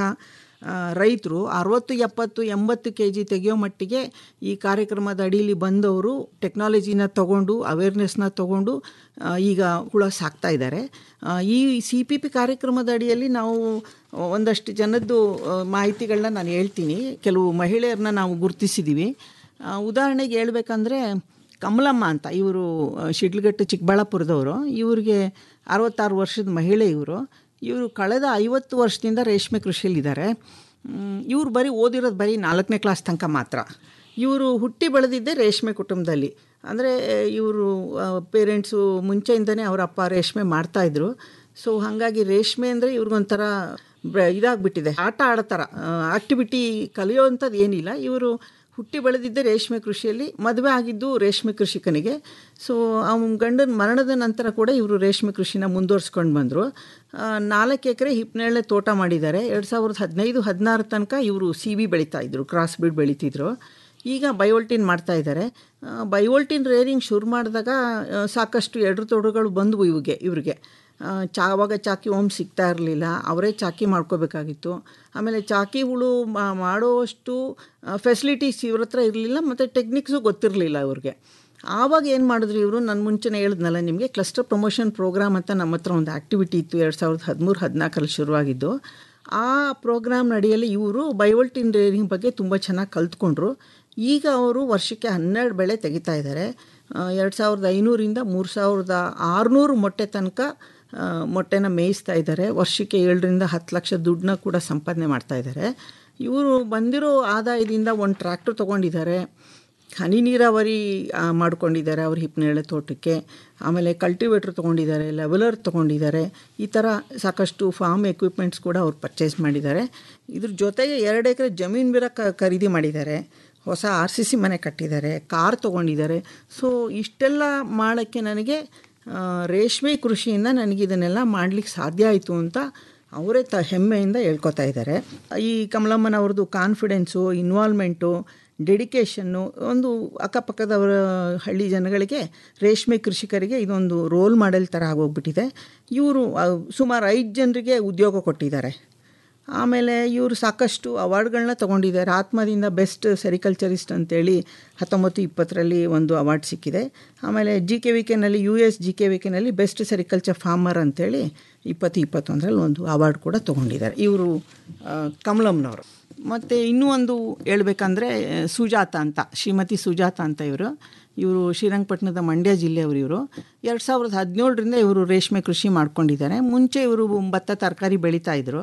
ರೈತರು ಅರವತ್ತು ಎಪ್ಪತ್ತು ಎಂಬತ್ತು ಕೆ ಜಿ ತೆಗೆಯೋ ಮಟ್ಟಿಗೆ ಈ ಕಾರ್ಯಕ್ರಮದ ಅಡಿಯಲ್ಲಿ ಬಂದವರು ಟೆಕ್ನಾಲಜಿನ ತಗೊಂಡು ಅವೇರ್ನೆಸ್ನ ತಗೊಂಡು ಆ, ಈಗ ಹುಳ ಸಾಕ್ತಾ ಇದ್ದಾರೆ ಆ, ಈ ಸಿ ಪಿ ಪಿ ಕಾರ್ಯಕ್ರಮದ ಅಡಿಯಲ್ಲಿ ನಾವು ಒಂದಷ್ಟು ಜನದ್ದು ಆ, ಮಾಹಿತಿಗಳನ್ನ ನಾನು ಹೇಳ್ತೀನಿ ಕೆಲವು ಮಹಿಳೆಯರನ್ನ ನಾವು ಗುರುತಿಸಿದ್ದೀವಿ ಆ, ಉದಾಹರಣೆಗೆ ಹೇಳ್ಬೇಕಂದ್ರೆ ಕಮಲಮ್ಮ ಅಂತ ಇವರು ಶಿಡ್ಲಘಟ್ಟ ಚಿಕ್ಕಬಳ್ಳಾಪುರದವರು ಇವರಿಗೆ ಅರವತ್ತಾರು ವರ್ಷದ ಮಹಿಳೆ ಇವರು ಇವರು ಕಳೆದ ಐವತ್ತು ವರ್ಷದಿಂದ ರೇಷ್ಮೆ ಕೃಷಿಯಲ್ಲಿದ್ದಾರೆ ಇವರು ಬರೀ ಓದಿರೋದು ಬರೀ ನಾಲ್ಕನೇ ಕ್ಲಾಸ್ ತನಕ ಮಾತ್ರ ಇವರು ಹುಟ್ಟಿ ಬೆಳೆದಿದ್ದೇ ರೇಷ್ಮೆ ಕುಟುಂಬದಲ್ಲಿ ಅಂದರೆ ಇವರು ಪೇರೆಂಟ್ಸು ಮುಂಚೆಯಿಂದನೇ ಅವರ ಅಪ್ಪ ರೇಷ್ಮೆ ಮಾಡ್ತಾಯಿದ್ರು ಸೊ ಹಾಗಾಗಿ ರೇಷ್ಮೆ ಅಂದರೆ ಇವ್ರಿಗೊಂಥರ ಬ ಇದಾಗ್ಬಿಟ್ಟಿದೆ ಆಟ ಆಡ್ತಾರ ಆಕ್ಟಿವಿಟಿ ಕಲಿಯೋವಂಥದ್ದು ಏನಿಲ್ಲ ಇವರು ಹುಟ್ಟಿ ಬೆಳೆದಿದ್ದೆ ರೇಷ್ಮೆ ಕೃಷಿಯಲ್ಲಿ ಮದುವೆ ಆಗಿದ್ದು ರೇಷ್ಮೆ ಕೃಷಿಕನಿಗೆ ಸೊ ಅವನ ಗಂಡನ ಮರಣದ ನಂತರ ಕೂಡ ಇವರು ರೇಷ್ಮೆ ಕೃಷಿನ ಮುಂದುವರ್ಸ್ಕೊಂಡು ಬಂದರು ನಾಲ್ಕು ಎಕರೆ ಹಿಪ್ನೇಳೆ ತೋಟ ಮಾಡಿದ್ದಾರೆ ಎರಡು ಸಾವಿರದ ಹದಿನೈದು ಹದಿನಾರು ತನಕ ಇವರು ಸಿ ಬಿ ಬೆಳೀತಾ ಇದ್ರು ಕ್ರಾಸ್ ಬೀಡ್ ಬೆಳೀತಿದ್ರು ಈಗ ಬಯೋಲ್ಟಿನ್ ಮಾಡ್ತಾ ಇದ್ದಾರೆ ಬಯೋಲ್ಟಿನ್ ರೇರಿಂಗ್ ಶುರು ಮಾಡಿದಾಗ ಆ, ಸಾಕಷ್ಟು ಎಡ್ರು ತೊಡರುಗಳು ಬಂದವು ಇವಿಗೆ ಇವ್ರಿಗೆ ಆ, ಚಾ ಆವಾಗ ಚಾಕಿ ಓಮ್ ಸಿಗ್ತಾ ಇರಲಿಲ್ಲ ಅವರೇ ಚಾಕಿ ಮಾಡ್ಕೋಬೇಕಾಗಿತ್ತು ಆಮೇಲೆ ಚಾಕಿ ಹುಳು ಮಾ- ಮಾಡೋವಷ್ಟು ಫೆಸಿಲಿಟೀಸ್ ಇವ್ರ ಹತ್ರ ಇರಲಿಲ್ಲ ಮತ್ತು ಟೆಕ್ನಿಕ್ಸು ಗೊತ್ತಿರಲಿಲ್ಲ ಇವ್ರಿಗೆ ಆವಾಗ ಏನು ಮಾಡಿದ್ರು ಇವರು ನಾನು ಮುಂಚೆನೇ ಹೇಳಿದ್ನಲ್ಲ ನಿಮಗೆ ಕ್ಲಸ್ಟರ್ ಪ್ರಮೋಷನ್ ಪ್ರೋಗ್ರಾಮ್ ಅಂತ ನಮ್ಮ ಹತ್ರ ಒಂದು ಆ್ಯಕ್ಟಿವಿಟಿ ಇತ್ತು ಎರಡು ಸಾವಿರದ ಹದಿಮೂರು ಹದಿನಾಲ್ಕರಲ್ಲಿ ಶುರುವಾಗಿದ್ದು ಆ ಪ್ರೋಗ್ರಾಮ್ ಅಡಿಯಲ್ಲಿ ಇವರು ಬಯೋಲ್ಟಿನ್ ರೇರಿಂಗ್ ಬಗ್ಗೆ ತುಂಬ ಚೆನ್ನಾಗಿ ಕಲ್ತ್ಕೊಂಡ್ರು ಈಗ ಅವರು ವರ್ಷಕ್ಕೆ ಹನ್ನೆರಡು ಬೆಳೆ ತೆಗಿತಾ ಇದ್ದಾರೆ ಎರಡು ಸಾವಿರದ ಐನೂರಿಂದ ಮೂರು ಸಾವಿರದ ಆರುನೂರು ಮೊಟ್ಟೆ ತನಕ ಆ, ಮೊಟ್ಟೆನ ಮೇಯಿಸ್ತಾ ಇದ್ದಾರೆ ವರ್ಷಕ್ಕೆ ಏಳರಿಂದ ಹತ್ತು ಲಕ್ಷ ದುಡ್ಡನ್ನ ಕೂಡ ಸಂಪಾದನೆ ಮಾಡ್ತಾ ಇದ್ದಾರೆ ಇವರು ಬಂದಿರೋ ಆದಾಯದಿಂದ ಒಂದು ಟ್ರ್ಯಾಕ್ಟರ್ ತೊಗೊಂಡಿದ್ದಾರೆ ಹನಿ ನೀರಾವರಿ ಆ, ಮಾಡ್ಕೊಂಡಿದ್ದಾರೆ ಅವ್ರ ಹಿಪ್ನೇಳೆ ತೋಟಕ್ಕೆ ಆಮೇಲೆ ಕಲ್ಟಿವೇಟ್ರ್ ತೊಗೊಂಡಿದ್ದಾರೆ ಲೆವೆಲರ್ ತೊಗೊಂಡಿದ್ದಾರೆ ಈ ಥರ ಸಾಕಷ್ಟು ಫಾರ್ಮ್ ಎಕ್ವಿಪ್ಮೆಂಟ್ಸ್ ಕೂಡ ಅವ್ರು ಪರ್ಚೇಸ್ ಮಾಡಿದ್ದಾರೆ ಇದ್ರ ಜೊತೆಗೆ ಎರಡು ಎಕರೆ ಜಮೀನು ಬೇರೆ ಕ ಖರೀದಿ ಮಾಡಿದ್ದಾರೆ ಹೊಸ ಆರ್ ಸಿ ಸಿ ಮನೆ ಕಟ್ಟಿದ್ದಾರೆ ಕಾರ್ ತೊಗೊಂಡಿದ್ದಾರೆ ಸೊ ಇಷ್ಟೆಲ್ಲ ಮಾಡೋಕ್ಕೆ ನನಗೆ ಆ, ರೇಷ್ಮೆ ಕೃಷಿಯಿಂದ ನನಗೆ ಇದನ್ನೆಲ್ಲ ಮಾಡಲಿಕ್ಕೆ ಸಾಧ್ಯ ಆಯಿತು ಅಂತ ಅವರೇ ತ ಹೆಮ್ಮೆಯಿಂದ ಹೇಳ್ಕೊತಾ ಇದ್ದಾರೆ ಈ ಕಮಲಮ್ಮನವ್ರದ್ದು ಕಾನ್ಫಿಡೆನ್ಸು ಇನ್ವಾಲ್ವ್ಮೆಂಟು ಡೆಡಿಕೇಶನ್ನು ಒಂದು ಅಕ್ಕಪಕ್ಕದವರ ಹಳ್ಳಿ ಜನಗಳಿಗೆ ರೇಷ್ಮೆ ಕೃಷಿಕರಿಗೆ ಇದೊಂದು ರೋಲ್ ಮಾಡೆಲ್ ಥರ ಆಗೋಗ್ಬಿಟ್ಟಿದೆ ಇವರು ಸುಮಾರು ಐದು ಜನರಿಗೆ ಉದ್ಯೋಗ ಕೊಟ್ಟಿದ್ದಾರೆ ಆಮೇಲೆ ಇವರು ಸಾಕಷ್ಟು ಅವಾರ್ಡ್ಗಳನ್ನ ತೊಗೊಂಡಿದ್ದಾರೆ ಆತ್ಮದಿಂದ ಬೆಸ್ಟ್ ಸೆರಿಕಲ್ಚರಿಸ್ಟ್ ಅಂತೇಳಿ ಹತ್ತೊಂಬತ್ತು ಇಪ್ಪತ್ತರಲ್ಲಿ ಒಂದು ಅವಾರ್ಡ್ ಸಿಕ್ಕಿದೆ ಆಮೇಲೆ ಜಿ ಕೆ ವಿ ಕೆನಲ್ಲಿ U S G K V ಕೆನಲ್ಲಿ ಬೆಸ್ಟ್ ಸೆರಿಕಲ್ಚರ್ ಫಾರ್ಮರ್ ಅಂತೇಳಿ ಇಪ್ಪತ್ತು ಇಪ್ಪತ್ತೊಂದರಲ್ಲಿ ಒಂದು ಅವಾರ್ಡ್ ಕೂಡ ತೊಗೊಂಡಿದ್ದಾರೆ ಇವರು ಕಮಲಮ್ನವರು ಮತ್ತು ಇನ್ನೂ ಒಂದು ಹೇಳ್ಬೇಕಂದ್ರೆ ಸುಜಾತ ಅಂತ ಶ್ರೀಮತಿ ಸುಜಾತ ಅಂತ ಇವರು ಇವರು ಶ್ರೀರಂಗಪಟ್ಟಣದ ಮಂಡ್ಯ ಜಿಲ್ಲೆಯವರು ಇವರು ಎರಡು ಸಾವಿರದ ಹದಿನೇಳರಿಂದ ಇವರು ರೇಷ್ಮೆ ಕೃಷಿ ಮಾಡ್ಕೊಂಡಿದ್ದಾರೆ ಮುಂಚೆ ಇವರು ಭತ್ತ ತರಕಾರಿ ಬೆಳೀತಾ ಇದ್ರು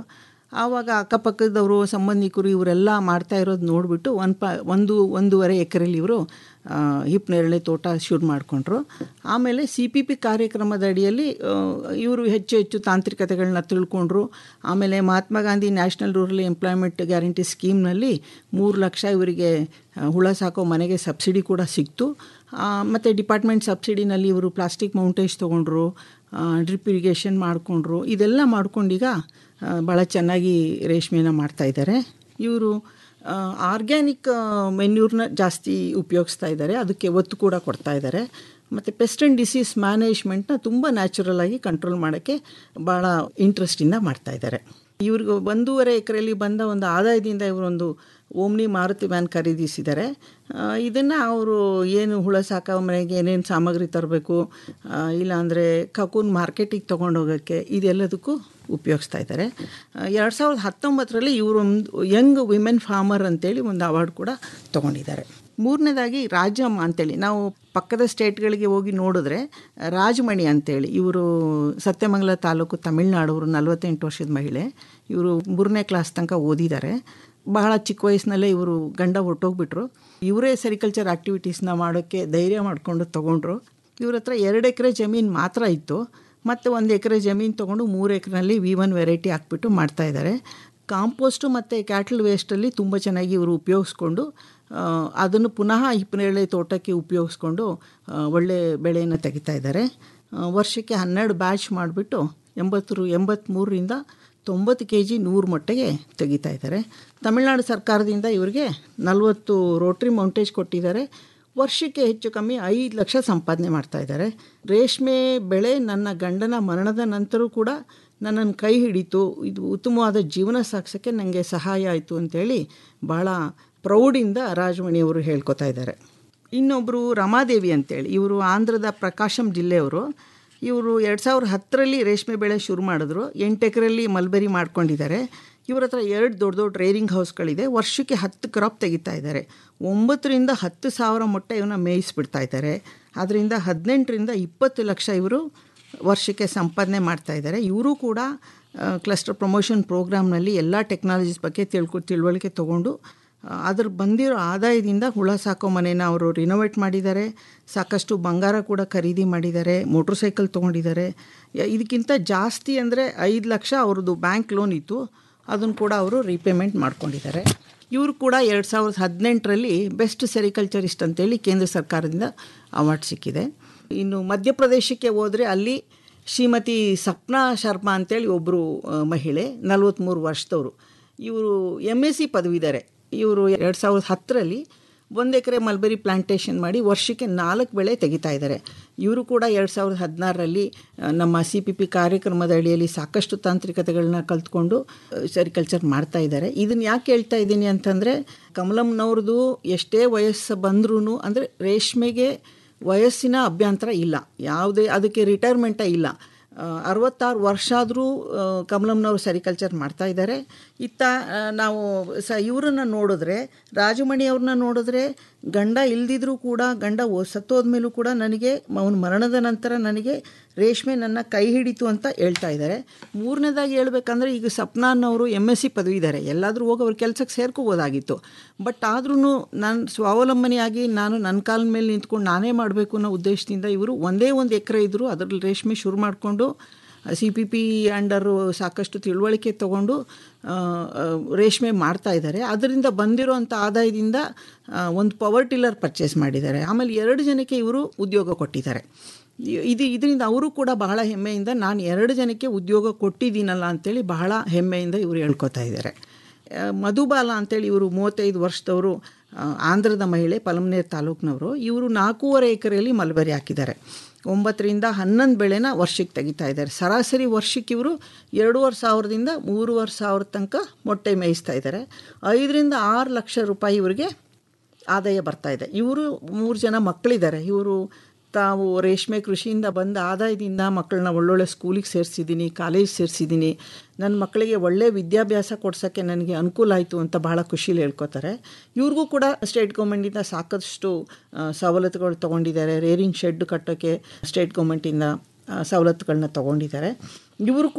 ಆವಾಗ ಅಕ್ಕಪಕ್ಕದವರು ಸಂಬಂಧಿಕರು ಇವರೆಲ್ಲ ಮಾಡ್ತಾ ಇರೋದು ನೋಡಿಬಿಟ್ಟು ಒಂದು ಪ ಒಂದು ಒಂದೂವರೆ ಎಕರೆಲಿ ಇವರು ಹಿಪ್ ನೇರಳೆ ತೋಟ ಶುರು ಮಾಡಿಕೊಂಡ್ರು ಆಮೇಲೆ ಸಿ ಪಿ ಪಿ ಕಾರ್ಯಕ್ರಮದ ಅಡಿಯಲ್ಲಿ ಇವರು ಹೆಚ್ಚು ಹೆಚ್ಚು ತಾಂತ್ರಿಕತೆಗಳನ್ನ ತಿಳ್ಕೊಂಡ್ರು ಆಮೇಲೆ Mahatma Gandhi national rural employment guarantee ಸ್ಕೀಮ್ನಲ್ಲಿ ಮೂರು ಲಕ್ಷ ಇವರಿಗೆ ಆ, ಹುಳ ಸಾಕೋ ಮನೆಗೆ ಸಬ್ಸಿಡಿ ಕೂಡ ಸಿಕ್ತು ಮತ್ತು ಡಿಪಾರ್ಟ್ಮೆಂಟ್ ಸಬ್ಸಿಡಿನಲ್ಲಿ ಇವರು ಪ್ಲಾಸ್ಟಿಕ್ ಮೌಂಟೇಜ್ ತೊಗೊಂಡ್ರು ಡ್ರಿಪ್ ಇರಿಗೇಷನ್ ಮಾಡಿಕೊಂಡ್ರು ಇದೆಲ್ಲ ಮಾಡ್ಕೊಂಡೀಗ ಭಾಳ ಚೆನ್ನಾಗಿ ರೇಷ್ಮೆನ ಮಾಡ್ತಾಯಿದ್ದಾರೆ ಇವರು ಆರ್ಗ್ಯಾನಿಕ್ ಮೆನ್ಯೂರ್ನ ಜಾಸ್ತಿ ಉಪಯೋಗಿಸ್ತಾ ಇದ್ದಾರೆ ಅದಕ್ಕೆ ಒತ್ತು ಕೂಡ ಕೊಡ್ತಾ ಇದ್ದಾರೆ ಮತ್ತು ಪೆಸ್ಟ್ ಆ್ಯಂಡ್ ಡಿಸೀಸ್ ಮ್ಯಾನೇಜ್ಮೆಂಟ್ನ ತುಂಬ ನ್ಯಾಚುರಲ್ ಆಗಿ ಕಂಟ್ರೋಲ್ ಮಾಡೋಕ್ಕೆ ಭಾಳ ಇಂಟ್ರೆಸ್ಟಿಂದ ಮಾಡ್ತಾ ಇದ್ದಾರೆ ಇವ್ರಿಗೆ ಒಂದೂವರೆ ಎಕರೆಯಲ್ಲಿ ಬಂದ ಒಂದು ಆದಾಯದಿಂದ ಇವರೊಂದು ಓಮ್ನಿ ಮಾರುತಿ ವ್ಯಾನ್ ಖರೀದಿಸಿದ್ದಾರೆ ಇದನ್ನು ಅವರು ಏನು ಹುಳ ಸಾಕೋ ಮನೆಗೆ ಏನೇನು ಸಾಮಗ್ರಿ ತರಬೇಕು ಇಲ್ಲಾಂದರೆ ಕಕೂನ್ ಮಾರ್ಕೆಟಿಗೆ ತೊಗೊಂಡೋಗೋಕ್ಕೆ ಇದೆಲ್ಲದಕ್ಕೂ ಉಪಯೋಗಿಸ್ತಾ ಇದ್ದಾರೆ ಎರಡು ಸಾವಿರದ ಹತ್ತೊಂಬತ್ತರಲ್ಲಿ ಇವರೊಂದು ಯಂಗ್ ವಿಮೆನ್ ಫಾರ್ಮರ್ ಅಂತೇಳಿ ಒಂದು ಅವಾರ್ಡ್ ಕೂಡ ತೊಗೊಂಡಿದ್ದಾರೆ ಮೂರನೇದಾಗಿ ರಾಜಮ್ಮ ಅಂತೇಳಿ ನಾವು ಪಕ್ಕದ ಸ್ಟೇಟ್ಗಳಿಗೆ ಹೋಗಿ ನೋಡಿದ್ರೆ ರಾಜಮಣಿ ಅಂತೇಳಿ ಇವರು ಸತ್ಯಮಂಗಲ ತಾಲೂಕು ತಮಿಳ್ನಾಡವರು ನಲವತ್ತೆಂಟು ವರ್ಷದ ಮಹಿಳೆ ಇವರು ಮೂರನೇ ಕ್ಲಾಸ್ ತನಕ ಓದಿದ್ದಾರೆ ಬಹಳ ಚಿಕ್ಕ ವಯಸ್ಸಿನಲ್ಲೇ ಇವರು ಗಂಡ ಹೊರಟೋಗ್ಬಿಟ್ರು ಇವರೇ ಸೆರಿಕಲ್ಚರ್ ಆ್ಯಕ್ಟಿವಿಟೀಸ್ನ ಮಾಡೋಕ್ಕೆ ಧೈರ್ಯ ಮಾಡಿಕೊಂಡು ತೊಗೊಂಡ್ರು ಇವ್ರ ಹತ್ರ ಎರಡು ಎಕರೆ ಜಮೀನು ಮಾತ್ರ ಇತ್ತು ಮತ್ತು ಒಂದು ಎಕರೆ ಜಮೀನು ತೊಗೊಂಡು ಮೂರು ಎಕರೆನಲ್ಲಿ ವಿ ಒನ್ ವೆರೈಟಿ ಹಾಕ್ಬಿಟ್ಟು ಮಾಡ್ತಾಯಿದ್ದಾರೆ ಕಾಂಪೋಸ್ಟು ಮತ್ತು ಕ್ಯಾಟಲ್ ವೇಸ್ಟಲ್ಲಿ ತುಂಬ ಚೆನ್ನಾಗಿ ಇವರು ಉಪಯೋಗಿಸ್ಕೊಂಡು ಆ, ಅದನ್ನು ಪುನಃ ಹಿಪ್ಪನೇರಳೆ ತೋಟಕ್ಕೆ ಉಪಯೋಗಿಸ್ಕೊಂಡು ಆ, ಒಳ್ಳೆ ಬೆಳೆಯನ್ನು ತೆಗಿತಾ ಇದ್ದಾರೆ ಆ, ವರ್ಷಕ್ಕೆ ಹನ್ನೆರಡು ಬ್ಯಾಚ್ ಮಾಡಿಬಿಟ್ಟು ಎಂಬತ್ತು ರು ಎಂಬತ್ತ್ಮೂರರಿಂದ ತೊಂಬತ್ತು ಕೆ ಜಿ ನೂರು ಮಟ್ಟಿಗೆ ತೆಗಿತಾ ಇದ್ದಾರೆ ತಮಿಳ್ನಾಡು ಸರ್ಕಾರದಿಂದ ಇವರಿಗೆ ನಲವತ್ತು ರೋಟ್ರಿ ಮೌಂಟೇಜ್ ಕೊಟ್ಟಿದ್ದಾರೆ ವರ್ಷಕ್ಕೆ ಹೆಚ್ಚು ಕಮ್ಮಿ ಐದು ಲಕ್ಷ ಸಂಪಾದನೆ ಮಾಡ್ತಾ ಇದ್ದಾರೆ ರೇಷ್ಮೆ ಬೆಳೆ ನನ್ನ ಗಂಡನ ಮರಣದ ನಂತರ ಕೂಡ ನನ್ನನ್ನು ಕೈ ಹಿಡಿತು ಇದು ಉತ್ತಮವಾದ ಜೀವನ ಸಾಗಿಸೋಕ್ಕೆ ನನಗೆ ಸಹಾಯ ಆಯಿತು ಅಂತೇಳಿ ಭಾಳ ಪ್ರೌಡಿಂದ ರಾಜಮಣಿಯವರು ಹೇಳ್ಕೊತಾ ಇದ್ದಾರೆ ಇನ್ನೊಬ್ಬರು ರಮಾದೇವಿ ಅಂತೇಳಿ ಇವರು ಆಂಧ್ರದ ಪ್ರಕಾಶಂ ಜಿಲ್ಲೆಯವರು ಇವರು ಎರಡು ಸಾವಿರದ ಹತ್ತರಲ್ಲಿ ರೇಷ್ಮೆ ಬೆಳೆ ಶುರು ಮಾಡಿದ್ರು ಎಂಟು ಎಕರೆಯಲ್ಲಿ ಮಲ್ಬೆರಿ ಮಾಡ್ಕೊಂಡಿದ್ದಾರೆ ಇವ್ರ ಹತ್ರ ಎರಡು ದೊಡ್ಡ ದೊಡ್ಡ ರೇರಿಂಗ್ ಹೌಸ್ಗಳಿದೆ ವರ್ಷಕ್ಕೆ ಹತ್ತು ಕ್ರಾಪ್ ತೆಗಿತಾ ಇದ್ದಾರೆ ಒಂಬತ್ತರಿಂದ ಹತ್ತು ಸಾವಿರ ಮೊಟ್ಟೆ ಇವನ್ನ ಮೇಯಿಸ್ಬಿಡ್ತಾ ಇದ್ದಾರೆ ಅದರಿಂದ ಹದಿನೆಂಟರಿಂದ ಇಪ್ಪತ್ತು ಲಕ್ಷ ಇವರು ವರ್ಷಕ್ಕೆ ಸಂಪಾದನೆ ಮಾಡ್ತಾ ಇದ್ದಾರೆ ಇವರು ಕೂಡ ಕ್ಲಸ್ಟರ್ ಪ್ರಮೋಷನ್ ಪ್ರೋಗ್ರಾಮ್ನಲ್ಲಿ ಎಲ್ಲ ಟೆಕ್ನಾಲಜೀಸ್ ಬಗ್ಗೆ ತಿಳ್ಕೊ ತಿಳುವಳಿಕೆ ತೊಗೊಂಡು ಆ, ಅದ್ರ ಬಂದಿರೋ ಆದಾಯದಿಂದ ಹುಳ ಸಾಕೋ ಮನೇನ ಅವರು ರಿನೋವೇಟ್ ಮಾಡಿದ್ದಾರೆ ಸಾಕಷ್ಟು ಬಂಗಾರ ಕೂಡ ಖರೀದಿ ಮಾಡಿದ್ದಾರೆ ಮೋಟ್ರ್ ಸೈಕಲ್ ತೊಗೊಂಡಿದ್ದಾರೆ ಯ- ಇದಕ್ಕಿಂತ ಜಾಸ್ತಿ ಅಂದರೆ ಐದು ಲಕ್ಷ ಅವ್ರದ್ದು ಬ್ಯಾಂಕ್ ಲೋನ್ ಇತ್ತು ಅದನ್ನು ಕೂಡ ಅವರು ರೀಪೇಮೆಂಟ್ ಮಾಡ್ಕೊಂಡಿದ್ದಾರೆ ಇವರು ಕೂಡ ಎರಡು ಸಾವಿರದ ಹದಿನೆಂಟರಲ್ಲಿ ಬೆಸ್ಟ್ ಸೆರಿಕಲ್ಚರಿಸ್ಟ್ ಅಂತೇಳಿ ಕೇಂದ್ರ ಸರ್ಕಾರದಿಂದ ಅವಾರ್ಡ್ ಸಿಕ್ಕಿದೆ ಇನ್ನು ಮಧ್ಯಪ್ರದೇಶಕ್ಕೆ ಹೋದರೆ ಅಲ್ಲಿ ಶ್ರೀಮತಿ ಸಪ್ನಾ ಶರ್ಮಾ ಅಂತೇಳಿ ಒಬ್ಬರು ಮಹಿಳೆ ನಲ್ವತ್ತ್ಮೂರು ವರ್ಷದವರು ಇವರು ಎಮ್ ಎಸ್ ಸಿ ಪದವಿದ್ದಾರೆ ಇವರು ಎರಡು ಸಾವಿರದ ಹತ್ತರಲ್ಲಿ ಒಂದು ಎಕರೆ ಮಲ್ಬೆರಿ ಪ್ಲಾಂಟೇಷನ್ ಮಾಡಿ ವರ್ಷಕ್ಕೆ ನಾಲ್ಕು ಬೆಳೆ ತೆಗಿತಾ ಇದ್ದಾರೆ ಇವರು ಕೂಡ ಎರಡು ಸಾವಿರದ ಹದಿನಾರರಲ್ಲಿ ನಮ್ಮ ಸಿ ಪಿ ಪಿ ಕಾರ್ಯಕ್ರಮದ ಅಡಿಯಲ್ಲಿ ಸಾಕಷ್ಟು ತಾಂತ್ರಿಕತೆಗಳನ್ನ ಕಲ್ತ್ಕೊಂಡು ಸೆರಿಕಲ್ಚರ್ ಮಾಡ್ತಾ ಇದ್ದಾರೆ ಇದನ್ನು ಯಾಕೆ ಹೇಳ್ತಾ ಇದ್ದೀನಿ ಅಂತಂದರೆ ಕಮಲಮ್ನವ್ರದ್ದು ಎಷ್ಟೇ ವಯಸ್ಸು ಬಂದ್ರೂ ಅಂದರೆ ರೇಷ್ಮೆಗೆ ವಯಸ್ಸಿನ ಅಭ್ಯಂತರ ಇಲ್ಲ ಯಾವುದೇ ಅದಕ್ಕೆ ರಿಟೈರ್ಮೆಂಟೇ ಇಲ್ಲ ಆ, ಅರವತ್ತಾರು ವರ್ಷ ಆದರೂ ಕಮಲಮ್ನವರು ಸೆರಿಕಲ್ಚರ್ ಮಾಡ್ತಾ ಇದ್ದಾರೆ ಇತ್ತ ಆ, ನಾವು ಸ ಇವರನ್ನು ನೋಡಿದ್ರೆ ರಾಜಮಣಿ ಅವ್ರನ್ನ ನೋಡಿದ್ರೆ ಗಂಡ ಇಲ್ದಿದ್ರೂ ಕೂಡ ಗಂಡ ಓ- ಸತ್ತೋದ್ಮೇಲೂ ಕೂಡ ನನಗೆ ಅವನ ಮರಣದ ನಂತರ ನನಗೆ ರೇಷ್ಮೆ ನನ್ನ ಕೈ ಹಿಡಿತು ಅಂತ ಹೇಳ್ತಾ ಇದ್ದಾರೆ ಮೂರನೇದಾಗಿ ಹೇಳ್ಬೇಕಂದ್ರೆ ಈಗ ಸಪ್ನಾನ್ನವರು ಎಮ್ ಎಸ್ ಸಿ ಪದವಿ ಇದ್ದಾರೆ ಎಲ್ಲಾದರೂ ಹೋಗಿ ಅವ್ರ ಕೆಲಸಕ್ಕೆ ಸೇರ್ಕೋಬೋದಾಗಿತ್ತು ಬಟ್ ಆದ್ರೂ ನಾನು ಸ್ವಾವಲಂಬನೆಯಾಗಿ ನಾನು ನನ್ನ ಕಾಲ ಮೇಲೆ ನಿಂತ್ಕೊಂಡು ನಾನೇ ಮಾಡಬೇಕು ಅನ್ನೋ ಉದ್ದೇಶದಿಂದ ಇವರು ಒಂದೇ ಒಂದು ಎಕರೆ ಇದ್ದರು ಅದರಲ್ಲಿ ರೇಷ್ಮೆ ಶುರು ಮಾಡಿಕೊಂಡು ಸಿ ಪಿ ಪಿ ಅಂಡರು ಸಾಕಷ್ಟು ತಿಳುವಳಿಕೆ ತೊಗೊಂಡು ಆ, ಆ, ರೇಷ್ಮೆ ಮಾಡ್ತಾ ಇದ್ದಾರೆ ಅದರಿಂದ ಬಂದಿರೋಂಥ ಆದಾಯದಿಂದ ಆ, ಒಂದು ಪವರ್ ಟಿಲ್ಲರ್ ಪರ್ಚೇಸ್ ಮಾಡಿದ್ದಾರೆ ಆಮೇಲೆ ಎರಡು ಜನಕ್ಕೆ ಇವರು ಉದ್ಯೋಗ ಕೊಟ್ಟಿದ್ದಾರೆ ಇ- ಇದು ಇದರಿಂದ ಅವರು ಕೂಡ ಬಹಳ ಹೆಮ್ಮೆಯಿಂದ ನಾನು ಎರಡು ಜನಕ್ಕೆ ಉದ್ಯೋಗ ಕೊಟ್ಟಿದ್ದೀನಲ್ಲ ಅಂತೇಳಿ ಬಹಳ ಹೆಮ್ಮೆಯಿಂದ ಇವರು ಹೇಳ್ಕೊತಾ ಇದ್ದಾರೆ ಆ, ಮಧುಬಾಲ ಅಂತೇಳಿ ಇವರು ಮೂವತ್ತೈದು ವರ್ಷದವರು ಆ, ಆಂಧ್ರದ ಮಹಿಳೆ ಪಲಮನೇರ್ ತಾಲೂಕಿನವರು ಇವರು ನಾಲ್ಕೂವರೆ ಎಕರೆಯಲ್ಲಿ ಮಲ್ಬರಿ ಹಾಕಿದ್ದಾರೆ ಒಂಬತ್ತರಿಂದ ಹನ್ನೊಂದು ಬೆಳೆನ ವರ್ಷಕ್ಕೆ ತೆಗಿತಾ ಇದ್ದಾರೆ ಸರಾಸರಿ ವರ್ಷಕ್ಕೆ ಇವರು ಎರಡೂವರೆ ಸಾವಿರದಿಂದ ಮೂರುವರೆ ಸಾವಿರ ತನಕ ಮೊಟ್ಟೆ ಮೇಯಿಸ್ತಾ ಇದ್ದಾರೆ ಐದರಿಂದ ಆರು ಲಕ್ಷ ರೂಪಾಯಿ ಇವರಿಗೆ ಆದಾಯ ಬರ್ತಾ ಇದೆ ಇವರು ಮೂರು ಜನ ಮಕ್ಕಳಿದ್ದಾರೆ ಇವರು ತಾವು ರೇಷ್ಮೆ ಕೃಷಿಯಿಂದ ಬಂದ ಆದಾಯದಿಂದ ಮಕ್ಕಳನ್ನ ಒಳ್ಳೊಳ್ಳೆ ಸ್ಕೂಲಿಗೆ ಸೇರಿಸಿದ್ದೀನಿ ಕಾಲೇಜ್ ಸೇರಿಸಿದ್ದೀನಿ ನನ್ನ ಮಕ್ಕಳಿಗೆ ಒಳ್ಳೆ ವಿದ್ಯಾಭ್ಯಾಸ ಕೊಡ್ಸೋಕ್ಕೆ ನನಗೆ ಅನುಕೂಲ ಆಯಿತು ಅಂತ ಬಹಳ ಖುಷಿಲಿ ಹೇಳ್ಕೊತಾರೆ ಇವ್ರಿಗೂ ಕೂಡ ಸ್ಟೇಟ್ ಗೌರ್ಮೆಂಟಿಂದ ಸಾಕಷ್ಟು ಆ, ಸವಲತ್ತುಗಳು ತೊಗೊಂಡಿದ್ದಾರೆ ರೇರಿಂಗ್ ಶೆಡ್ ಕಟ್ಟೋಕ್ಕೆ ಸ್ಟೇಟ್ ಗೌರ್ಮೆಂಟಿಂದ ಆ, ಸವಲತ್ತುಗಳನ್ನ ತೊಗೊಂಡಿದ್ದಾರೆ ಇವರು ಕೂಡ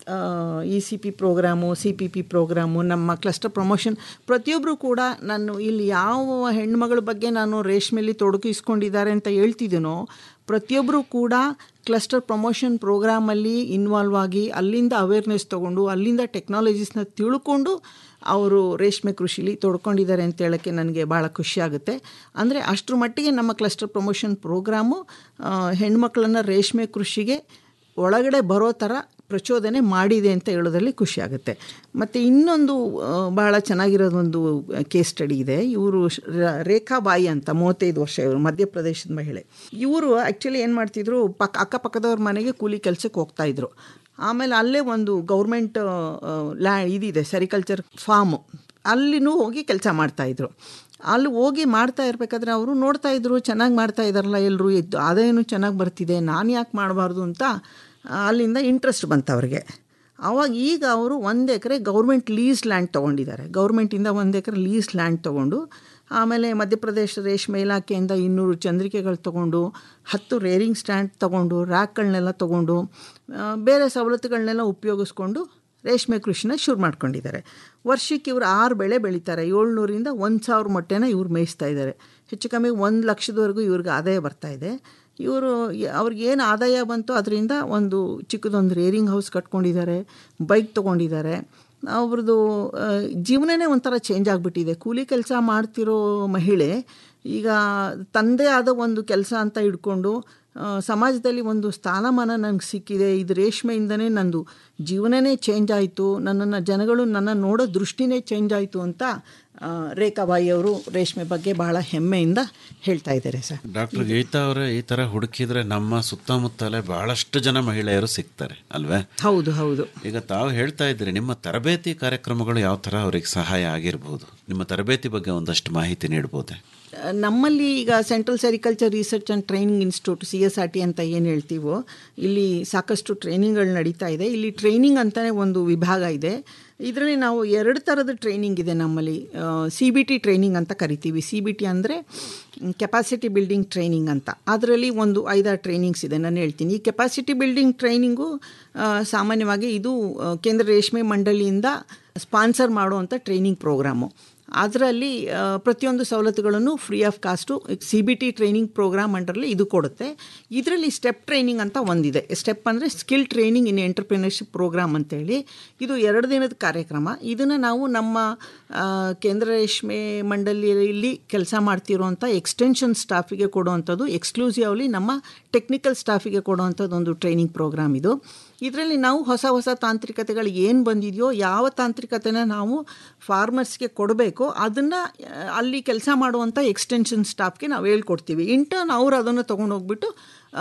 E C P programme C P P programme ನಮ್ಮ ಕ್ಲಸ್ಟರ್ ಪ್ರಮೋಷನ್ ಪ್ರತಿಯೊಬ್ಬರು ಕೂಡ ನಾನು ಇಲ್ಲಿ ಯಾವ ಹೆಣ್ಮಗಳ ಬಗ್ಗೆ ನಾನು ರೇಷ್ಮೆಯಲ್ಲಿ ತೊಡಗಿಸ್ಕೊಂಡಿದ್ದಾರೆ ಅಂತ ಹೇಳ್ತಿದ್ದೀನೋ ಪ್ರತಿಯೊಬ್ಬರು ಕೂಡ ಕ್ಲಸ್ಟರ್ ಪ್ರಮೋಷನ್ ಪ್ರೋಗ್ರಾಮಲ್ಲಿ ಇನ್ವಾಲ್ವ್ ಆಗಿ ಅಲ್ಲಿಂದ ಅವೇರ್ನೆಸ್ ತೊಗೊಂಡು ಅಲ್ಲಿಂದ ಟೆಕ್ನಾಲಜೀಸ್ನ ತಿಳ್ಕೊಂಡು ಅವರು ರೇಷ್ಮೆ ಕೃಷಿಲಿ ತೊಡ್ಕೊಂಡಿದ್ದಾರೆ ಅಂತ ಹೇಳೋಕ್ಕೆ ನನಗೆ ಭಾಳ ಖುಷಿಯಾಗುತ್ತೆ ಅಂದರೆ ಅಷ್ಟರ ಮಟ್ಟಿಗೆ ನಮ್ಮ ಕ್ಲಸ್ಟರ್ ಪ್ರಮೋಷನ್ ಪ್ರೋಗ್ರಾಮು ಹೆಣ್ಮಕ್ಳನ್ನು ರೇಷ್ಮೆ ಕೃಷಿಗೆ ಒಳಗಡೆ ಬರೋ ಥರ ಪ್ರಚೋದನೆ ಮಾಡಿದೆ ಅಂತ ಹೇಳೋದ್ರಲ್ಲಿ ಖುಷಿಯಾಗುತ್ತೆ ಮತ್ತು ಇನ್ನೊಂದು ಆ, ಭಾಳ ಚೆನ್ನಾಗಿರೋದೊಂದು ಕೇಸ್ ಸ್ಟಡಿ ಇದೆ ಇವರು ರೇಖಾ ಬಾಯಿ ಅಂತ ಮೂವತ್ತೈದು ವರ್ಷ ಇವರು ಮಧ್ಯಪ್ರದೇಶದ ಮಹಿಳೆ ಇವರು ಆ್ಯಕ್ಚುಲಿ ಏನು ಮಾಡ್ತಿದ್ರು ಪಕ್ಕ ಅಕ್ಕಪಕ್ಕದವ್ರ ಮನೆಗೆ ಕೂಲಿ ಕೆಲಸಕ್ಕೆ ಹೋಗ್ತಾಯಿದ್ರು ಆಮೇಲೆ ಅಲ್ಲೇ ಒಂದು ಗೌರ್ಮೆಂಟ್ ಲ್ಯಾ ಇದಿದೆ ಸೆರಿಕಲ್ಚರ್ ಫಾರ್ಮು ಅಲ್ಲಿನೂ ಹೋಗಿ ಕೆಲಸ ಮಾಡ್ತಾಯಿದ್ರು ಅಲ್ಲಿ ಹೋಗಿ ಮಾಡ್ತಾ ಇರಬೇಕಾದ್ರೆ ಅವರು ನೋಡ್ತಾ ಇದ್ರು ಚೆನ್ನಾಗಿ ಮಾಡ್ತಾ ಇದ್ದಾರಲ್ಲ ಎಲ್ಲರೂ ಎದ್ದು ಆದಾಯನೂ ಚೆನ್ನಾಗಿ ಬರ್ತಿದೆ ನಾನು ಯಾಕೆ ಮಾಡಬಾರ್ದು ಅಂತ ಆ, ಅಲ್ಲಿಂದ ಇಂಟ್ರೆಸ್ಟ್ ಬಂತು ಅವ್ರಿಗೆ ಆವಾಗ ಈಗ ಅವರು ಒಂದು ಎಕರೆ ಗೌರ್ಮೆಂಟ್ ಲೀಸ್ ಲ್ಯಾಂಡ್ ತೊಗೊಂಡಿದ್ದಾರೆ ಗೌರ್ಮೆಂಟಿಂದ ಒಂದು ಎಕರೆ ಲೀಸ್ ಲ್ಯಾಂಡ್ ತೊಗೊಂಡು ಆಮೇಲೆ ಮಧ್ಯಪ್ರದೇಶ ರೇಷ್ಮೆ ಇಲಾಖೆಯಿಂದ ಇನ್ನೂರು ಚಂದ್ರಿಕೆಗಳು ತೊಗೊಂಡು ಹತ್ತು ರೇರಿಂಗ್ ಸ್ಟ್ಯಾಂಡ್ ತೊಗೊಂಡು ರ್ಯಾಕ್ಗಳನ್ನೆಲ್ಲ ತೊಗೊಂಡು ಆ, ಬೇರೆ ಸವಲತ್ತುಗಳನ್ನೆಲ್ಲ ಉಪಯೋಗಿಸ್ಕೊಂಡು ರೇಷ್ಮೆ ಕೃಷಿನ ಶುರು ಮಾಡ್ಕೊಂಡಿದ್ದಾರೆ ವರ್ಷಕ್ಕೆ ಇವರು ಆರು ಬೆಳೆ ಬೆಳೀತಾರೆ ಏಳ್ನೂರಿಂದ ಒಂದು ಸಾವಿರ ಮೊಟ್ಟೆನ ಇವ್ರು ಮೇಯಿಸ್ತಾ ಇದ್ದಾರೆ ಹೆಚ್ಚು ಕಮ್ಮಿ ಒಂದು ಲಕ್ಷದವರೆಗೂ ಇವ್ರಿಗೆ ಆದಾಯ ಬರ್ತಾ ಇದೆ ಇವರು ಅವ್ರಿಗೆ ಏನು ಆದಾಯ ಬಂತು ಅದರಿಂದ ಒಂದು ಚಿಕ್ಕದೊಂದು ರೇರಿಂಗ್ ಹೌಸ್ ಕಟ್ಕೊಂಡಿದ್ದಾರೆ ಬೈಕ್ ತೊಗೊಂಡಿದ್ದಾರೆ ಅವ್ರದ್ದು ಆ, ಜೀವನನೇ ಒಂಥರ ಚೇಂಜ್ ಆಗಿಬಿಟ್ಟಿದೆ ಕೂಲಿ ಕೆಲಸ ಮಾಡ್ತಿರೋ ಮಹಿಳೆ ಈಗ ತಂದೆ ಆದ ಒಂದು ಕೆಲಸ ಅಂತ ಹಿಡ್ಕೊಂಡು ಆ, ಸಮಾಜದಲ್ಲಿ ಒಂದು ಸ್ಥಾನಮಾನ ನನಗೆ ಸಿಕ್ಕಿದೆ ಇದು ರೇಷ್ಮೆಯಿಂದನೇ ನಂದು ಜೀವನನೇ ಚೇಂಜ್ ಆಯಿತು ನನ್ನನ್ನು ಜನಗಳು ನನ್ನ ನೋಡೋ ದೃಷ್ಟಿನೇ ಚೇಂಜ್ ಆಯಿತು ಅಂತ ಆ, ರೇಖಾಬಾಯಿ ಅವರು ರೇಷ್ಮೆ ಬಗ್ಗೆ ಬಹಳ ಹೆಮ್ಮೆಯಿಂದ ಹೇಳ್ತಾ ಇದ್ದಾರೆ ಸರ್ ಡಾಕ್ಟರ್ ಗೀತಾ ಅವರೇ ಈ ತರ ಹುಡುಕಿದ್ರೆ ನಮ್ಮ ಸುತ್ತಮುತ್ತಲೇ ಬಹಳಷ್ಟು ಜನ ಮಹಿಳೆಯರು ಸಿಗ್ತಾರೆ ಅಲ್ವೇ ಹೌದು ಹೌದು ಈಗ ತಾವು ಹೇಳ್ತಾ ಇದ್ರಿ ನಿಮ್ಮ ತರಬೇತಿ ಕಾರ್ಯಕ್ರಮಗಳು ಯಾವ ತರ ಅವ್ರಿಗೆ ಸಹಾಯ ಆಗಿರ್ಬೋದು ನಿಮ್ಮ ತರಬೇತಿ ಬಗ್ಗೆ ಒಂದಷ್ಟು ಮಾಹಿತಿ ನೀಡ್ಬೋದೆ ನಮ್ಮಲ್ಲಿ ಈಗ central sericulture research and training institute C S R T ಅಂತ ಏನು ಹೇಳ್ತೀವೋ ಇಲ್ಲಿ ಸಾಕಷ್ಟು ಟ್ರೈನಿಂಗ್ಗಳು ನಡೀತಾ ಇದೆ ಇಲ್ಲಿ ಟ್ರೈನಿಂಗ್ ಅಂತಲೇ ಒಂದು ವಿಭಾಗ ಇದೆ ಇದರಲ್ಲಿ ನಾವು ಎರಡು ಥರದ ಟ್ರೈನಿಂಗ್ ಇದೆ ನಮ್ಮಲ್ಲಿ ಸಿ ಬಿ ಟಿ ಟ್ರೈನಿಂಗ್ ಅಂತ ಕರಿತೀವಿ ಸಿ ಬಿ ಟಿ ಅಂದರೆ ಕೆಪಾಸಿಟಿ ಬಿಲ್ಡಿಂಗ್ ಟ್ರೈನಿಂಗ್ ಅಂತ ಅದರಲ್ಲಿ ಒಂದು ಐದಾರು ಟ್ರೈನಿಂಗ್ಸ್ ಇದೆ ನಾನು ಹೇಳ್ತೀನಿ ಈ ಕೆಪಾಸಿಟಿ ಬಿಲ್ಡಿಂಗ್ ಟ್ರೈನಿಂಗು ಸಾಮಾನ್ಯವಾಗಿ ಇದು ಆ, ಕೇಂದ್ರ ರೇಷ್ಮೆ ಮಂಡಳಿಯಿಂದ ಸ್ಪಾನ್ಸರ್ ಮಾಡುವಂಥ ಟ್ರೈನಿಂಗ್ ಪ್ರೋಗ್ರಾಮು ಅದರಲ್ಲಿ ಆ, ಪ್ರತಿಯೊಂದು ಸವಲತ್ತುಗಳನ್ನು free of cost C B T training programme ಅಂಡರಲ್ಲಿ ಇದು ಕೊಡುತ್ತೆ ಇದರಲ್ಲಿ ಸ್ಟೆಪ್ ಟ್ರೈನಿಂಗ್ ಅಂತ ಒಂದಿದೆ ಸ್ಟೆಪ್ ಅಂದರೆ skill training in entrepreneurship programme ಅಂತೇಳಿ ಇದು ಎರಡು ದಿನದ ಕಾರ್ಯಕ್ರಮ ಇದನ್ನು ನಾವು ನಮ್ಮ ಆ, ಕೇಂದ್ರ ರೇಷ್ಮೆ ಮಂಡಳಿಯಲ್ಲಿ ಕೆಲಸ ಮಾಡ್ತಿರೋಂಥ ಎಕ್ಸ್ಟೆನ್ಷನ್ ಸ್ಟಾಫಿಗೆ ಕೊಡುವಂಥದ್ದು ಎಕ್ಸ್ಕ್ಲೂಸಿವ್ಲಿ ನಮ್ಮ ಟೆಕ್ನಿಕಲ್ ಸ್ಟಾಫಿಗೆ ಕೊಡುವಂಥದ್ದು ಒಂದು ಟ್ರೈನಿಂಗ್ ಪ್ರೋಗ್ರಾಮ್ ಇದು ಇದರಲ್ಲಿ ನಾವು ಹೊಸ ಹೊಸ ತಾಂತ್ರಿಕತೆಗಳು ಏನು ಬಂದಿದೆಯೋ ಯಾವ ತಾಂತ್ರಿಕತೆನ ನಾವು ಫಾರ್ಮರ್ಸ್ಗೆ ಕೊಡಬೇಕೋ ಅದನ್ನು ಅಲ್ಲಿ ಕೆಲಸ ಮಾಡುವಂಥ ಎಕ್ಸ್ಟೆನ್ಷನ್ ಸ್ಟಾಫ್ಗೆ ನಾವು ಹೇಳ್ಕೊಡ್ತೀವಿ ಇಂಟರ್ನ್ ಅವ್ರು ಅದನ್ನು ತೊಗೊಂಡೋಗ್ಬಿಟ್ಟು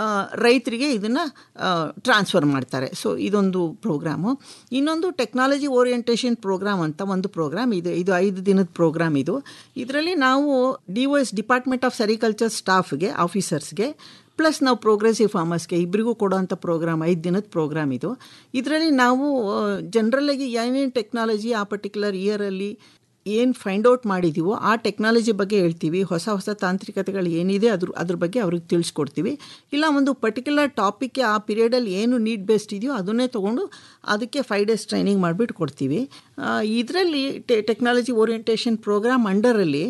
ರೈತರಿಗೆ ಇದನ್ನು ಟ್ರಾನ್ಸ್ಫರ್ ಮಾಡ್ತಾರೆ ಸೊ ಇದೊಂದು ಪ್ರೋಗ್ರಾಮು ಇನ್ನೊಂದು ಟೆಕ್ನಾಲಜಿ ಓರಿಯೆಂಟೇಷನ್ ಪ್ರೋಗ್ರಾಮ್ ಅಂತ ಒಂದು ಪ್ರೋಗ್ರಾಮ್ ಇದೆ ಇದು ಐದು ದಿನದ ಪ್ರೋಗ್ರಾಮ್ ಇದು ಇದರಲ್ಲಿ ನಾವು D O S department of sericulture ಸ್ಟಾಫ್ಗೆ ಆಫೀಸರ್ಸ್ಗೆ ಪ್ಲಸ್ ನಾವು ಪ್ರೋಗ್ರೆಸಿವ್ ಫಾರ್ಮರ್ಸ್ಗೆ ಇಬ್ಬರಿಗೂ ಕೊಡೋವಂಥ ಪ್ರೋಗ್ರಾಮ್ ಐದು ದಿನದ ಪ್ರೋಗ್ರಾಮ್ ಇದು ಇದರಲ್ಲಿ ನಾವು ಜನರಲ್ಲಾಗಿ ಏನೇನು ಟೆಕ್ನಾಲಜಿ ಆ ಪರ್ಟಿಕ್ಯುಲರ್ ಇಯರಲ್ಲಿ ಏನು ಫೈಂಡ್ ಔಟ್ ಮಾಡಿದ್ದೀವೋ ಆ ಟೆಕ್ನಾಲಜಿ ಬಗ್ಗೆ ಹೇಳ್ತೀವಿ ಹೊಸ ಹೊಸ ತಾಂತ್ರಿಕತೆಗಳು ಏನಿದೆ ಅದ್ರ ಅದ್ರ ಬಗ್ಗೆ ಅವ್ರಿಗೆ ತಿಳಿಸ್ಕೊಡ್ತೀವಿ ಇಲ್ಲ ಒಂದು ಪರ್ಟಿಕ್ಯುಲರ್ ಟಾಪಿಕ್ಗೆ ಆ ಪೀರಿಯಡಲ್ಲಿ ಏನು ನೀಡ್ ಬೇಸ್ಡ್ ಇದೆಯೋ ಅದನ್ನೇ ತೊಗೊಂಡು ಅದಕ್ಕೆ ಫೈವ್ ಡೇಸ್ ಟ್ರೈನಿಂಗ್ ಮಾಡಿಬಿಟ್ಟು ಕೊಡ್ತೀವಿ ಇದರಲ್ಲಿ ಟೆ ಟೆಕ್ನಾಲಜಿ ಓರಿಯೆಂಟೇಷನ್ ಪ್ರೋಗ್ರಾಮ್ ಅಂಡರಲ್ಲಿ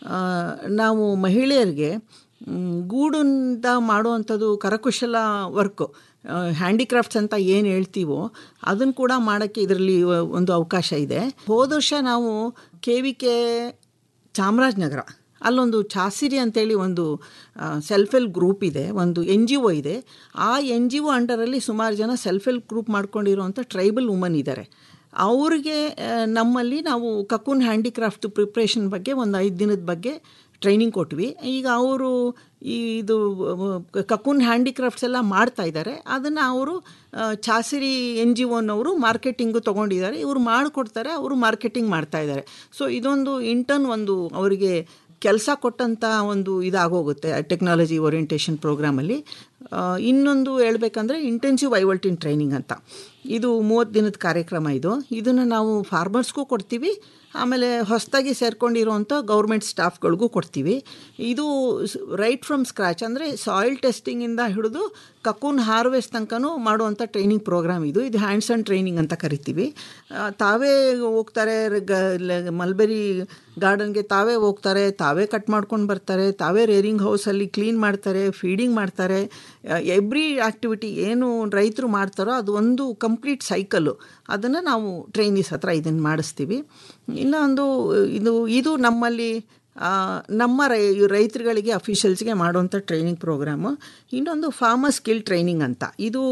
ನಾವು ಮಹಿಳೆಯರಿಗೆ ಮ್, ಗೂಡಿಂದ ಮಾಡುವಂಥದ್ದು ಕರಕುಶಲ ವರ್ಕು ಹ್ಯಾಂಡಿಕ್ರಾಫ್ಟ್ಸ್ ಅಂತ ಏನು ಹೇಳ್ತೀವೋ ಅದನ್ನು ಕೂಡ ಮಾಡೋಕ್ಕೆ ಇದರಲ್ಲಿ ಒಂದು ಅವಕಾಶ ಇದೆ ಹೋದ ವರ್ಷ ನಾವು ಕೆ ವಿ ಕೆ ಚಾಮರಾಜನಗರ ಅಲ್ಲೊಂದು ಚಾಸಿರಿ ಅಂತೇಳಿ ಒಂದು ಸೆಲ್ಫ್ ಹೆಲ್ಪ್ ಗ್ರೂಪ್ ಇದೆ ಒಂದು ಎನ್ ಜಿ ಒ ಇದೆ ಆ ಎನ್ ಜಿ ಒ ಅಂಡರಲ್ಲಿ ಸುಮಾರು ಜನ ಸೆಲ್ಫ್ ಹೆಲ್ಪ್ ಗ್ರೂಪ್ ಮಾಡ್ಕೊಂಡಿರುವಂಥ ಟ್ರೈಬಲ್ ವುಮನ್ ಇದ್ದಾರೆ ಅವ್ರಿಗೆ ಆ, ನಮ್ಮಲ್ಲಿ ನಾವು ಕಕೂನ್ ಹ್ಯಾಂಡಿಕ್ರಾಫ್ಟ್ ಪ್ರಿಪ್ರೇಷನ್ ಬಗ್ಗೆ ಒಂದು ಐದು ದಿನದ ಬಗ್ಗೆ ಟ್ರೈನಿಂಗ್ ಕೊಟ್ವಿ ಈಗ ಅವರು ಈ ಇದು ಕಕೂನ್ ಹ್ಯಾಂಡಿಕ್ರಾಫ್ಟ್ಸ್ ಎಲ್ಲ ಮಾಡ್ತಾ ಇದ್ದಾರೆ ಅದನ್ನು ಅವರು ಚಾಸಿರಿ ಎನ್ ಜಿ ಒನವರು ಮಾರ್ಕೆಟಿಂಗು ತೊಗೊಂಡಿದ್ದಾರೆ ಇವರು ಮಾಡಿಕೊಡ್ತಾರೆ ಅವರು ಮಾರ್ಕೆಟಿಂಗ್ ಮಾಡ್ತಾ ಇದ್ದಾರೆ ಸೊ ಇದೊಂದು ಇಂಟರ್ನ್ ಒಂದು ಅವರಿಗೆ ಕೆಲಸ ಕೊಟ್ಟಂಥ ಒಂದು ಇದಾಗೋಗುತ್ತೆ ಟೆಕ್ನಾಲಜಿ ಓರಿಯೆಂಟೇಷನ್ ಪ್ರೋಗ್ರಾಮಲ್ಲಿ ಆ, ಇನ್ನೊಂದು ಹೇಳ್ಬೇಕಂದ್ರೆ ಇಂಟೆನ್ಸಿವ್ ಐವಲ್ಟಿನ್ ಟ್ರೈನಿಂಗ್ ಅಂತ ಇದು ಮೂವತ್ತು ದಿನದ ಕಾರ್ಯಕ್ರಮ ಇದು ಇದನ್ನು ನಾವು ಫಾರ್ಮರ್ಸ್ಗೂ ಕೊಡ್ತೀವಿ ಆಮೇಲೆ ಹೊಸದಾಗಿ ಸೇರ್ಕೊಂಡಿರೋವಂಥ ಗೌರ್ಮೆಂಟ್ ಸ್ಟಾಫ್ಗಳಿಗೂ ಕೊಡ್ತೀವಿ ಇದು ರೈಟ್ ಫ್ರಮ್ ಸ್ಕ್ರ್ಯಾಚ್ ಅಂದರೆ ಸಾಯಿಲ್ ಟೆಸ್ಟಿಂಗಿಂದ ಹಿಡಿದು ಕಕೂನ್ ಹಾರ್ವೆಸ್ಟ್ ತನಕನೂ ಮಾಡುವಂಥ ಟ್ರೈನಿಂಗ್ ಪ್ರೋಗ್ರಾಮ್ ಇದು ಇದು ಹ್ಯಾಂಡ್ಸ್ ಆನ್ ಟ್ರೈನಿಂಗ್ ಅಂತ ಕರಿತೀವಿ ಆ, ತಾವೇ ಹೋಗ್ತಾರೆ ಗ ಲ- ಮಲ್ಬೆರಿ ಗಾರ್ಡನ್ಗೆ ತಾವೇ ಹೋಗ್ತಾರೆ ತಾವೇ ಕಟ್ ಮಾಡ್ಕೊಂಡು ಬರ್ತಾರೆ ತಾವೇ ರೇರಿಂಗ್ ಹೌಸಲ್ಲಿ ಕ್ಲೀನ್ ಮಾಡ್ತಾರೆ ಫೀಡಿಂಗ್ ಮಾಡ್ತಾರೆ ಎವ್ರಿ ಆ್ಯಕ್ಟಿವಿಟಿ ಏನು ರೈತರು ಮಾಡ್ತಾರೋ ಅದು ಒಂದು ಕಂಪ್ಲೀಟ್ ಸೈಕಲ್ಲು ಅದನ್ನು ನಾವು ಟ್ರೈನೀಸ್ ಹತ್ರ ಇದನ್ನು ಮಾಡಿಸ್ತೀವಿ ಇನ್ನೊಂದು ಇದು ಇದು ನಮ್ಮಲ್ಲಿ ಆ, ನಮ್ಮ ರೈ ರೈತರುಗಳಿಗೆ ಅಫಿಷಿಯಲ್ಸ್ಗೆ ಮಾಡುವಂಥ ಟ್ರೈನಿಂಗ್ ಪ್ರೋಗ್ರಾಮು ಇನ್ನೊಂದು ಫಾರ್ಮರ್ ಸ್ಕಿಲ್ ಟ್ರೈನಿಂಗ್ ಅಂತ ಇದು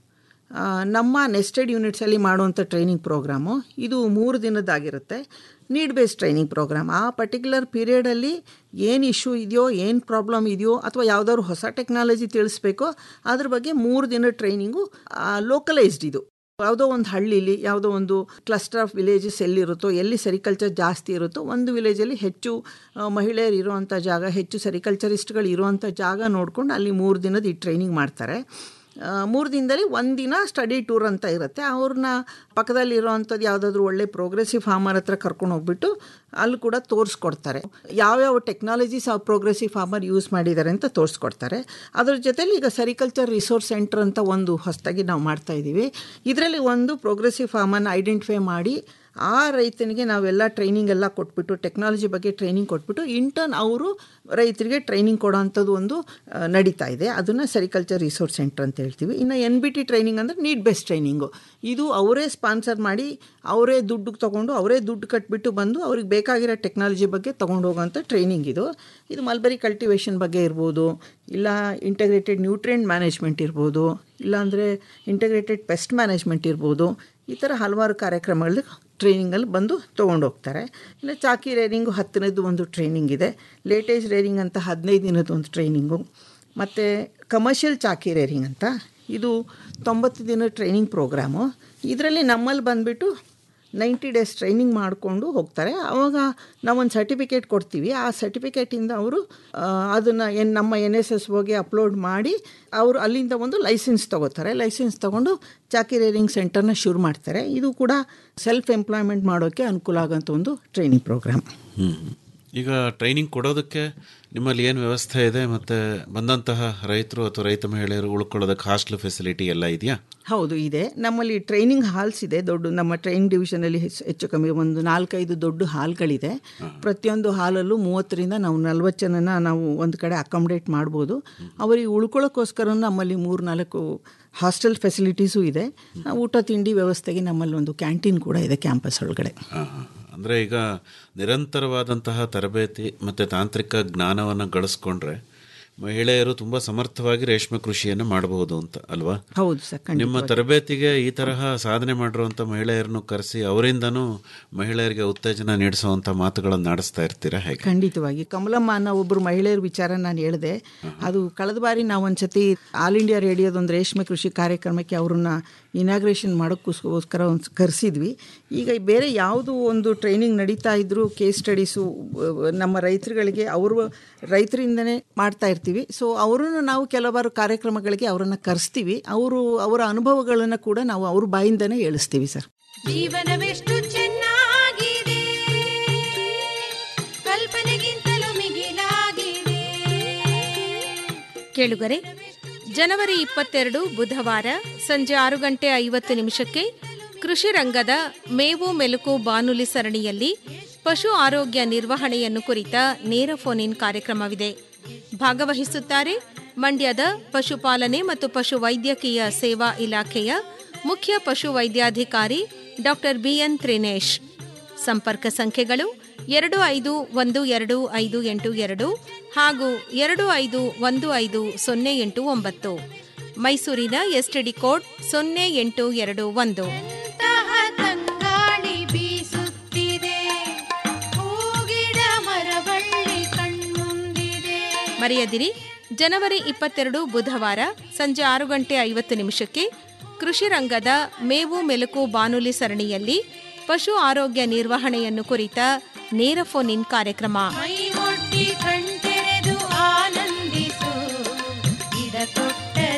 ಆ, ನಮ್ಮ ನೆಸ್ಟೆಡ್ ಯೂನಿಟ್ಸಲ್ಲಿ ಮಾಡುವಂಥ ಟ್ರೈನಿಂಗ್ ಪ್ರೋಗ್ರಾಮು ಇದು ಮೂರು ದಿನದ್ದಾಗಿರುತ್ತೆ ನೀಡ್ ಬೇಸ್ಡ್ ಟ್ರೈನಿಂಗ್ ಪ್ರೋಗ್ರಾಮ್ ಆ ಪರ್ಟಿಕ್ಯುಲರ್ ಪೀರಿಯಡಲ್ಲಿ ಏನು ಇಶ್ಯೂ ಇದೆಯೋ ಏನು ಪ್ರಾಬ್ಲಮ್ ಇದೆಯೋ ಅಥವಾ ಯಾವುದಾದ್ರು ಹೊಸ ಟೆಕ್ನಾಲಜಿ ತಿಳಿಸ್ಬೇಕೋ ಅದ್ರ ಬಗ್ಗೆ ಮೂರು ದಿನ ಟ್ರೈನಿಂಗು ಲೋಕಲೈಸ್ಡ್ ಇದು ಯಾವುದೋ ಒಂದು ಹಳ್ಳಿಲಿ ಯಾವುದೋ ಒಂದು ಕ್ಲಸ್ಟರ್ ಆಫ್ ವಿಲೇಜಸ್ ಎಲ್ಲಿರುತ್ತೋ ಎಲ್ಲಿ ಸೆರಿಕಲ್ಚರ್ ಜಾಸ್ತಿ ಇರುತ್ತೋ ಒಂದು ವಿಲೇಜಲ್ಲಿ ಹೆಚ್ಚು ಆ, ಮಹಿಳೆಯರು ಇರುವಂಥ ಜಾಗ ಹೆಚ್ಚು ಸೆರಿಕಲ್ಚರಿಸ್ಟ್ಗಳು ಇರುವಂಥ ಜಾಗ ನೋಡ್ಕೊಂಡು ಅಲ್ಲಿ ಮೂರು ದಿನದ ಈ ಟ್ರೈನಿಂಗ್ ಮಾಡ್ತಾರೆ ಆ, ಮೂರು ದಿನದಲ್ಲಿ ಒಂದಿನ ಸ್ಟಡಿ ಟೂರ್ ಅಂತ ಇರುತ್ತೆ ಅವ್ರನ್ನ ಪಕ್ಕದಲ್ಲಿ ಇರೋವಂಥದ್ದು ಯಾವುದಾದ್ರೂ ಒಳ್ಳೆ ಪ್ರೋಗ್ರೆಸಿವ್ ಫಾರ್ಮರ್ ಹತ್ರ ಕರ್ಕೊಂಡು ಹೋಗ್ಬಿಟ್ಟು ಅಲ್ಲಿ ಕೂಡ ತೋರಿಸ್ಕೊಡ್ತಾರೆ ಯಾವ್ಯಾವ ಟೆಕ್ನಾಲಜೀಸ್ ಆ ಪ್ರೋಗ್ರೆಸಿವ್ ಫಾರ್ಮರ್ ಯೂಸ್ ಮಾಡಿದ್ದಾರೆ ಅಂತ ತೋರಿಸ್ಕೊಡ್ತಾರೆ ಅದ್ರ ಜೊತೆಲಿ ಈಗ ಸೆರಿಕಲ್ಚರ್ ರಿಸೋರ್ಸ್ ಸೆಂಟರ್ ಅಂತ ಒಂದು ಹೊಸದಾಗಿ ನಾವು ಮಾಡ್ತಾ ಇದ್ದೀವಿ ಇದರಲ್ಲಿ ಒಂದು ಪ್ರೋಗ್ರೆಸಿವ್ ಫಾರ್ಮನ್ನು ಐಡೆಂಟಿಫೈ ಮಾಡಿ ಆ ರೈತನಿಗೆ ನಾವೆಲ್ಲ ಟ್ರೈನಿಂಗ್ ಎಲ್ಲ ಕೊಟ್ಬಿಟ್ಟು ಟೆಕ್ನಾಲಜಿ ಬಗ್ಗೆ ಟ್ರೈನಿಂಗ್ ಕೊಟ್ಬಿಟ್ಟು ಇಂಟರ್ನ್ ಅವರು ರೈತರಿಗೆ ಟ್ರೈನಿಂಗ್ ಕೊಡೋವಂಥದ್ದು ಒಂದು ಆ, ನಡೀತಾ ಇದೆ ಅದನ್ನು ಸೆರಿಕಲ್ಚರ್ ರಿಸೋರ್ಸ್ ಸೆಂಟರ್ ಅಂತ ಹೇಳ್ತೀವಿ ಇನ್ನು ಎನ್ ಬಿ ಟಿ ಟ್ರೈನಿಂಗ್ ಅಂದರೆ ನೀಡ್ ಬೆಸ್ಟ್ ಟ್ರೈನಿಂಗು ಇದು ಅವರೇ ಸ್ಪಾನ್ಸರ್ ಮಾಡಿ ಅವರೇ ದುಡ್ಡು ತೊಗೊಂಡು ಅವರೇ ದುಡ್ಡು ಕಟ್ಬಿಟ್ಟು ಬಂದು ಅವ್ರಿಗೆ ಬೇಕಾಗಿರೋ ಟೆಕ್ನಾಲಜಿ ಬಗ್ಗೆ ತೊಗೊಂಡು ಹೋಗೋವಂಥ ಟ್ರೈನಿಂಗ್ ಇದು ಇದು ಮಲ್ಬರಿ ಕಲ್ಟಿವೇಷನ್ ಬಗ್ಗೆ ಇರ್ಬೋದು ಇಲ್ಲ ಇಂಟಗ್ರೇಟೆಡ್ ನ್ಯೂಟ್ರಿಯೆಂಟ್ ಮ್ಯಾನೇಜ್ಮೆಂಟ್ ಇರ್ಬೋದು ಇಲ್ಲಾಂದರೆ ಇಂಟಗ್ರೇಟೆಡ್ ಪೆಸ್ಟ್ ಮ್ಯಾನೇಜ್ಮೆಂಟ್ ಇರ್ಬೋದು ಈ ಥರ ಹಲವಾರು ಕಾರ್ಯಕ್ರಮಗಳು ಟ್ರೈನಿಂಗಲ್ಲಿ ಬಂದು ತೊಗೊಂಡು ಹೋಗ್ತಾರೆ ಇನ್ನು ಚಾಕಿ ರೇರಿಂಗು ಹತ್ತನೇದು ಒಂದು ಟ್ರೈನಿಂಗ್ ಇದೆ ಲೇಟೇಜ್ ರೇರಿಂಗ್ ಅಂತ ಹದಿನೈದು ದಿನದ ಒಂದು ಟ್ರೈನಿಂಗು ಮತ್ತು ಕಮರ್ಷಿಯಲ್ ಚಾಕಿ ರೇರಿಂಗ್ ಅಂತ ಇದು ತೊಂಬತ್ತು ದಿನ ಟ್ರೈನಿಂಗ್ ಪ್ರೋಗ್ರಾಮು ಇದರಲ್ಲಿ ನಮ್ಮಲ್ಲಿ ಬಂದುಬಿಟ್ಟು ನೈಂಟಿ ಡೇಸ್ ಟ್ರೈನಿಂಗ್ ಮಾಡಿಕೊಂಡು ಹೋಗ್ತಾರೆ ಆವಾಗ ನಾವೊಂದು ಸರ್ಟಿಫಿಕೇಟ್ ಕೊಡ್ತೀವಿ ಆ ಸರ್ಟಿಫಿಕೇಟಿಂದ ಅವರು ಅದನ್ನು ಎನ್ ನಮ್ಮ ಎನ್ ಎಸ್ ಎಸ್ ಹೋಗಿ ಅಪ್ಲೋಡ್ ಮಾಡಿ ಅವರು ಅಲ್ಲಿಂದ ಒಂದು ಲೈಸೆನ್ಸ್ ತೊಗೋತಾರೆ ಲೈಸೆನ್ಸ್ ತೊಗೊಂಡು ಚಾಕಿ ರೇರಿಂಗ್ ಸೆಂಟರ್ನ ಶುರು ಮಾಡ್ತಾರೆ ಇದು ಕೂಡ ಸೆಲ್ಫ್ ಎಂಪ್ಲಾಯ್ಮೆಂಟ್ ಮಾಡೋಕ್ಕೆ ಅನುಕೂಲ ಆಗೋಂಥ ಒಂದು ಟ್ರೈನಿಂಗ್ ಪ್ರೋಗ್ರಾಮ್ ಹ್ಮ್. ಈಗ ಟ್ರೈನಿಂಗ್ ಕೊಡೋದಕ್ಕೆ ನಿಮ್ಮಲ್ಲಿ ಏನು ವ್ಯವಸ್ಥೆ ಇದೆ ಮತ್ತು ಬಂದಂತಹ ರೈತರು ಅಥವಾ ರೈತ ಮಹಿಳೆಯರು ಉಳ್ಕೊಳ್ಳೋದಕ್ಕೆ ಹಾಸ್ಟೆಲ್ ಫೆಸಿಲಿಟಿ ಎಲ್ಲ ಇದೆಯಾ ಹೌದು ಇದೆ ನಮ್ಮಲ್ಲಿ ಟ್ರೈನಿಂಗ್ ಹಾಲ್ಸ್ ಇದೆ ದೊಡ್ಡ ನಮ್ಮ ಟ್ರೈನಿಂಗ್ ಡಿವಿಷನಲ್ಲಿ ಹೆಚ್ಚು ಹೆಚ್ಚು ಕಮ್ಮಿ ಒಂದು ನಾಲ್ಕೈದು ದೊಡ್ಡ ಹಾಲ್ಗಳಿದೆ ಪ್ರತಿಯೊಂದು ಹಾಲಲ್ಲೂ ಮೂವತ್ತರಿಂದ ನಾವು ನಲ್ವತ್ತು ಜನನ ನಾವು ಒಂದು ಕಡೆ ಅಕಾಮಿಡೇಟ್ ಮಾಡ್ಬೋದು ಅವರಿಗೆ ಉಳ್ಕೊಳ್ಳೋಕ್ಕೋಸ್ಕರ ನಮ್ಮಲ್ಲಿ ಮೂರು ನಾಲ್ಕು ಹಾಸ್ಟೆಲ್ ಫೆಸಿಲಿಟೀಸು ಇದೆ ಊಟ ತಿಂಡಿ ವ್ಯವಸ್ಥೆಗೆ ನಮ್ಮಲ್ಲಿ ಒಂದು ಕ್ಯಾಂಟೀನ್ ಕೂಡ ಇದೆ ಕ್ಯಾಂಪಸ್ ಒಳಗಡೆ ಅಂದರೆ ಈಗ ನಿರಂತರವಾದಂತಹ ತರಬೇತಿ ಮತ್ತು ತಾಂತ್ರಿಕ ಜ್ಞಾನವನ್ನು ಗಳಿಸ್ಕೊಂಡ್ರೆ ಮಹಿಳೆಯರು ತುಂಬ ಸಮರ್ಥವಾಗಿ ರೇಷ್ಮೆ ಕೃಷಿಯನ್ನು ಮಾಡಬಹುದು ಅಂತ ಅಲ್ವಾ ಹೌದು ಸರ್ ನಿಮ್ಮ ತರಬೇತಿಗೆ ಈ ತರಹ ಸಾಧನೆ ಮಾಡಿರುವಂಥ ಮಹಿಳೆಯರನ್ನು ಕರೆಸಿ ಅವರಿಂದನೂ ಮಹಿಳೆಯರಿಗೆ ಉತ್ತೇಜನ ನೀಡಿಸುವಂಥ ಮಾತುಗಳನ್ನು ನಡೆಸ್ತಾ ಇರ್ತೀರಾ ಹೇಗೆ ಖಂಡಿತವಾಗಿ ಕಮಲಮ್ಮ ಅನ್ನೋ ಒಬ್ಬರು ಮಹಿಳೆಯರ ವಿಚಾರ ನಾನು ಹೇಳಿದೆ ಅದು ಕಳೆದ ಬಾರಿ ನಾವು ಒಂದ್ಸತಿ ಆಲ್ ಇಂಡಿಯಾ ರೇಡಿಯೋದೊಂದು ರೇಷ್ಮೆ ಕೃಷಿ ಕಾರ್ಯಕ್ರಮಕ್ಕೆ ಅವ್ರನ್ನ ಇನಾಗ್ರೇಷನ್ ಮಾಡೋಕ್ಕೋಸ್ಕರ ಒಂದು ಕರೆಸಿದ್ವಿ ಈಗ ಬೇರೆ ಯಾವುದು ಒಂದು ಟ್ರೈನಿಂಗ್ ನಡೀತಾ ಇದ್ದರೂ ಕೇಸ್ ಸ್ಟಡೀಸು ನಮ್ಮ ರೈತರುಗಳಿಗೆ ಅವರು ರೈತರಿಂದನೇ ಮಾಡ್ತಾ ಇರ್ತೀವಿ ಸೊ ಅವರನ್ನು ನಾವು ಕೆಲವಾರು ಕಾರ್ಯಕ್ರಮಗಳಿಗೆ ಅವರನ್ನು ಕರೆಸ್ತೀವಿ ಅವರು ಅವರ ಅನುಭವಗಳನ್ನು ಕೂಡ ನಾವು ಅವ್ರ ಬಾಯಿಂದನೇ ಹೇಳಿಸ್ತೀವಿ ಸರ್ ಜೀವನವೆಷ್ಟು ಚೆನ್ನಾಗಿದೆ ಕಲ್ಪನೆಗಿಂತಲೂ ಮಿಗಿಲಾಗಿದೆ ಕೇಳುಗರೆ ಜನವರಿ ಇಪ್ಪತ್ತೆರಡು ಬುಧವಾರ ಸಂಜೆ ಆರು ಗಂಟೆ ಐವತ್ತು ನಿಮಿಷಕ್ಕೆ ಕೃಷಿ ರಂಗದ ಮೇವು ಮೆಲುಕು ಬಾನುಲಿ ಸರಣಿಯಲ್ಲಿ ಪಶು ಆರೋಗ್ಯ ನಿರ್ವಹಣೆಯನ್ನು ಕುರಿತ ನೇರ ಫೋನ್ ಇನ್ ಕಾರ್ಯಕ್ರಮವಿದೆ ಭಾಗವಹಿಸುತ್ತಾರೆ ಮಂಡ್ಯದ ಪಶುಪಾಲನೆ ಮತ್ತು ಪಶು ವೈದ್ಯಕೀಯ ಸೇವಾ ಇಲಾಖೆಯ ಮುಖ್ಯ ಪಶು ವೈದ್ಯಾಧಿಕಾರಿ ಡಾಕ್ಟರ್ ಬಿಎನ್ ತ್ರಿನೇಶ್ ಸಂಪರ್ಕ ಸಂಖ್ಯೆಗಳು ಎರಡು ಐದು ಒಂದು ಎರಡು ಐದು ಎಂಟು ಎರಡು ಹಾಗೂ ಎರಡು ಐದು ಒಂದು ಐದು ಸೊನ್ನೆ ಎಂಟು ಒಂಬತ್ತು ಮೈಸೂರಿನ ಎಸ್ಟಿಡಿ ಕೋಡ್ ಸೊನ್ನೆ ಎಂಟು ಎರಡು ಒಂದು ಇಂತಹ ತಂಗಾಳಿ ಬೀಸುತ್ತಿದೆ ಹೂಗಿಡ ಮರಬಳ್ಳಿ ಕಣ್ಮುಂದಿದೆ ಮರೆಯದಿರಿ ಜನವರಿ ಇಪ್ಪತ್ತೆರಡು ಬುಧವಾರ ಸಂಜೆ ಆರು ಗಂಟೆ ಐವತ್ತು ನಿಮಿಷಕ್ಕೆ ಕೃಷಿ ರಂಗದ ಮೇವು ಮೆಲುಕು ಬಾನುಲಿ ಸರಣಿಯಲ್ಲಿ ಪಶು ಆರೋಗ್ಯ ನಿರ್ವಹಣೆಯನ್ನು ಕುರಿತ ನೇರ ಫೋನ್ ಇನ್ ಕಾರ್ಯಕ್ರಮ ಮೈ ಒಡ್ಡಿ ಕಣ್ತೆರೆದು ಆನಂದಿಸು ಇದ ತೊಟ್ಟರೆ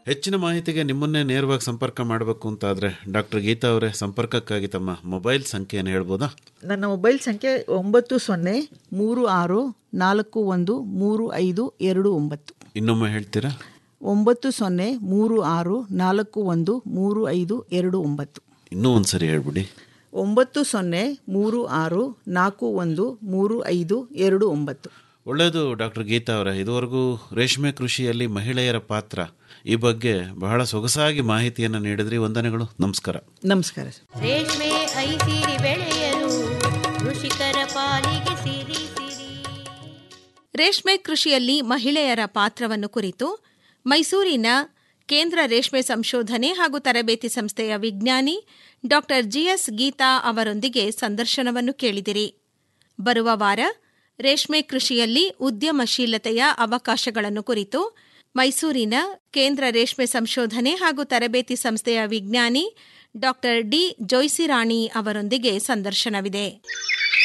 ಹೆಚ್ಚಿನ ಮಾಹಿತಿಗೆ ನಿಮ್ಮನ್ನೇ ನೇರವಾಗಿ ಸಂಪರ್ಕ ಮಾಡಬೇಕು ಅಂತಾದರೆ ಡಾಕ್ಟರ್ ಗೀತಾ ಅವರೇ ಸಂಪರ್ಕಕ್ಕಾಗಿ ತಮ್ಮ ಮೊಬೈಲ್ ಸಂಖ್ಯೆಯನ್ನು ಹೇಳ್ಬೋದಾ ನನ್ನ ಮೊಬೈಲ್ ಸಂಖ್ಯೆ ಒಂಬತ್ತು ಸೊನ್ನೆ ಮೂರು ಆರು ನಾಲ್ಕು ಒಂದು ಮೂರು ಐದು ಎರಡು ಒಂಬತ್ತು ಇನ್ನೊಮ್ಮೆ ಹೇಳ್ತೀರಾ ಒಂಬತ್ತು ಸೊನ್ನೆ ಮೂರು ಆರು ನಾಲ್ಕು ಒಂದು ಮೂರು ಐದು ಎರಡು ಒಂಬತ್ತು ಇನ್ನೂ ಒಂದ್ಸರಿ ಹೇಳ್ಬಿಡಿ ಒಂಬತ್ತು ಸೊನ್ನೆ ಮೂರು ಆರು ನಾಲ್ಕು ಒಂದು ಮೂರು ಐದು ಎರಡು ಒಂಬತ್ತು ಒಳ್ಳೆಯದು ಡಾಕ್ಟರ್ ಗೀತಾ ಅವರೇ ಇದುವರೆಗೂ ರೇಷ್ಮೆ ಕೃಷಿಯಲ್ಲಿ ಮಹಿಳೆಯರ ಪಾತ್ರ ಈ ಬಗ್ಗೆ ಬಹಳ ಸೊಗಸಾಗಿ ಮಾಹಿತಿಯನ್ನು ನೀಡಿದ್ರಿ ವಂದನೆಗಳು ನಮಸ್ಕಾರ ನಮಸ್ಕಾರ ಸರ್ ರೇಷ್ಮೆ ಐಸಿರಿ ಬೆಳೆಯಲು ಕೃಷಿಕರ ಪಾಲಿಗೆ ಸಿರಿ ಸಿರಿ ರೇಷ್ಮೆ ಕೃಷಿಯಲ್ಲಿ ಮಹಿಳೆಯರ ಪಾತ್ರವನ್ನು ಕುರಿತು ಮೈಸೂರಿನ ಕೇಂದ್ರ ರೇಷ್ಮೆ ಸಂಶೋಧನೆ ಹಾಗೂ ತರಬೇತಿ ಸಂಸ್ಥೆಯ ವಿಜ್ಞಾನಿ ಡಾಕ್ಟರ್ ಜಿಎಸ್ ಗೀತಾ ಅವರೊಂದಿಗೆ ಸಂದರ್ಶನವನ್ನು ಕೇಳಿದಿರಿ ಬರುವ ವಾರ ರೇಷ್ಮೆ ಕೃಷಿಯಲ್ಲಿ ಉದ್ಯಮಶೀಲತೆಯ ಅವಕಾಶಗಳನ್ನು ಕುರಿತು ಮೈಸೂರಿನ ಕೇಂದ್ರ ರೇಷ್ಮೆ ಸಂಶೋಧನೆ ಹಾಗೂ ತರಬೇತಿ ಸಂಸ್ಥೆಯ ವಿಜ್ಞಾನಿ ಡಾಕ್ಟರ್ ಡಿ ಜೋಯ್ಸಿರಾಣಿ ಅವರೊಂದಿಗೆ ಸಂದರ್ಶನವಿದೆ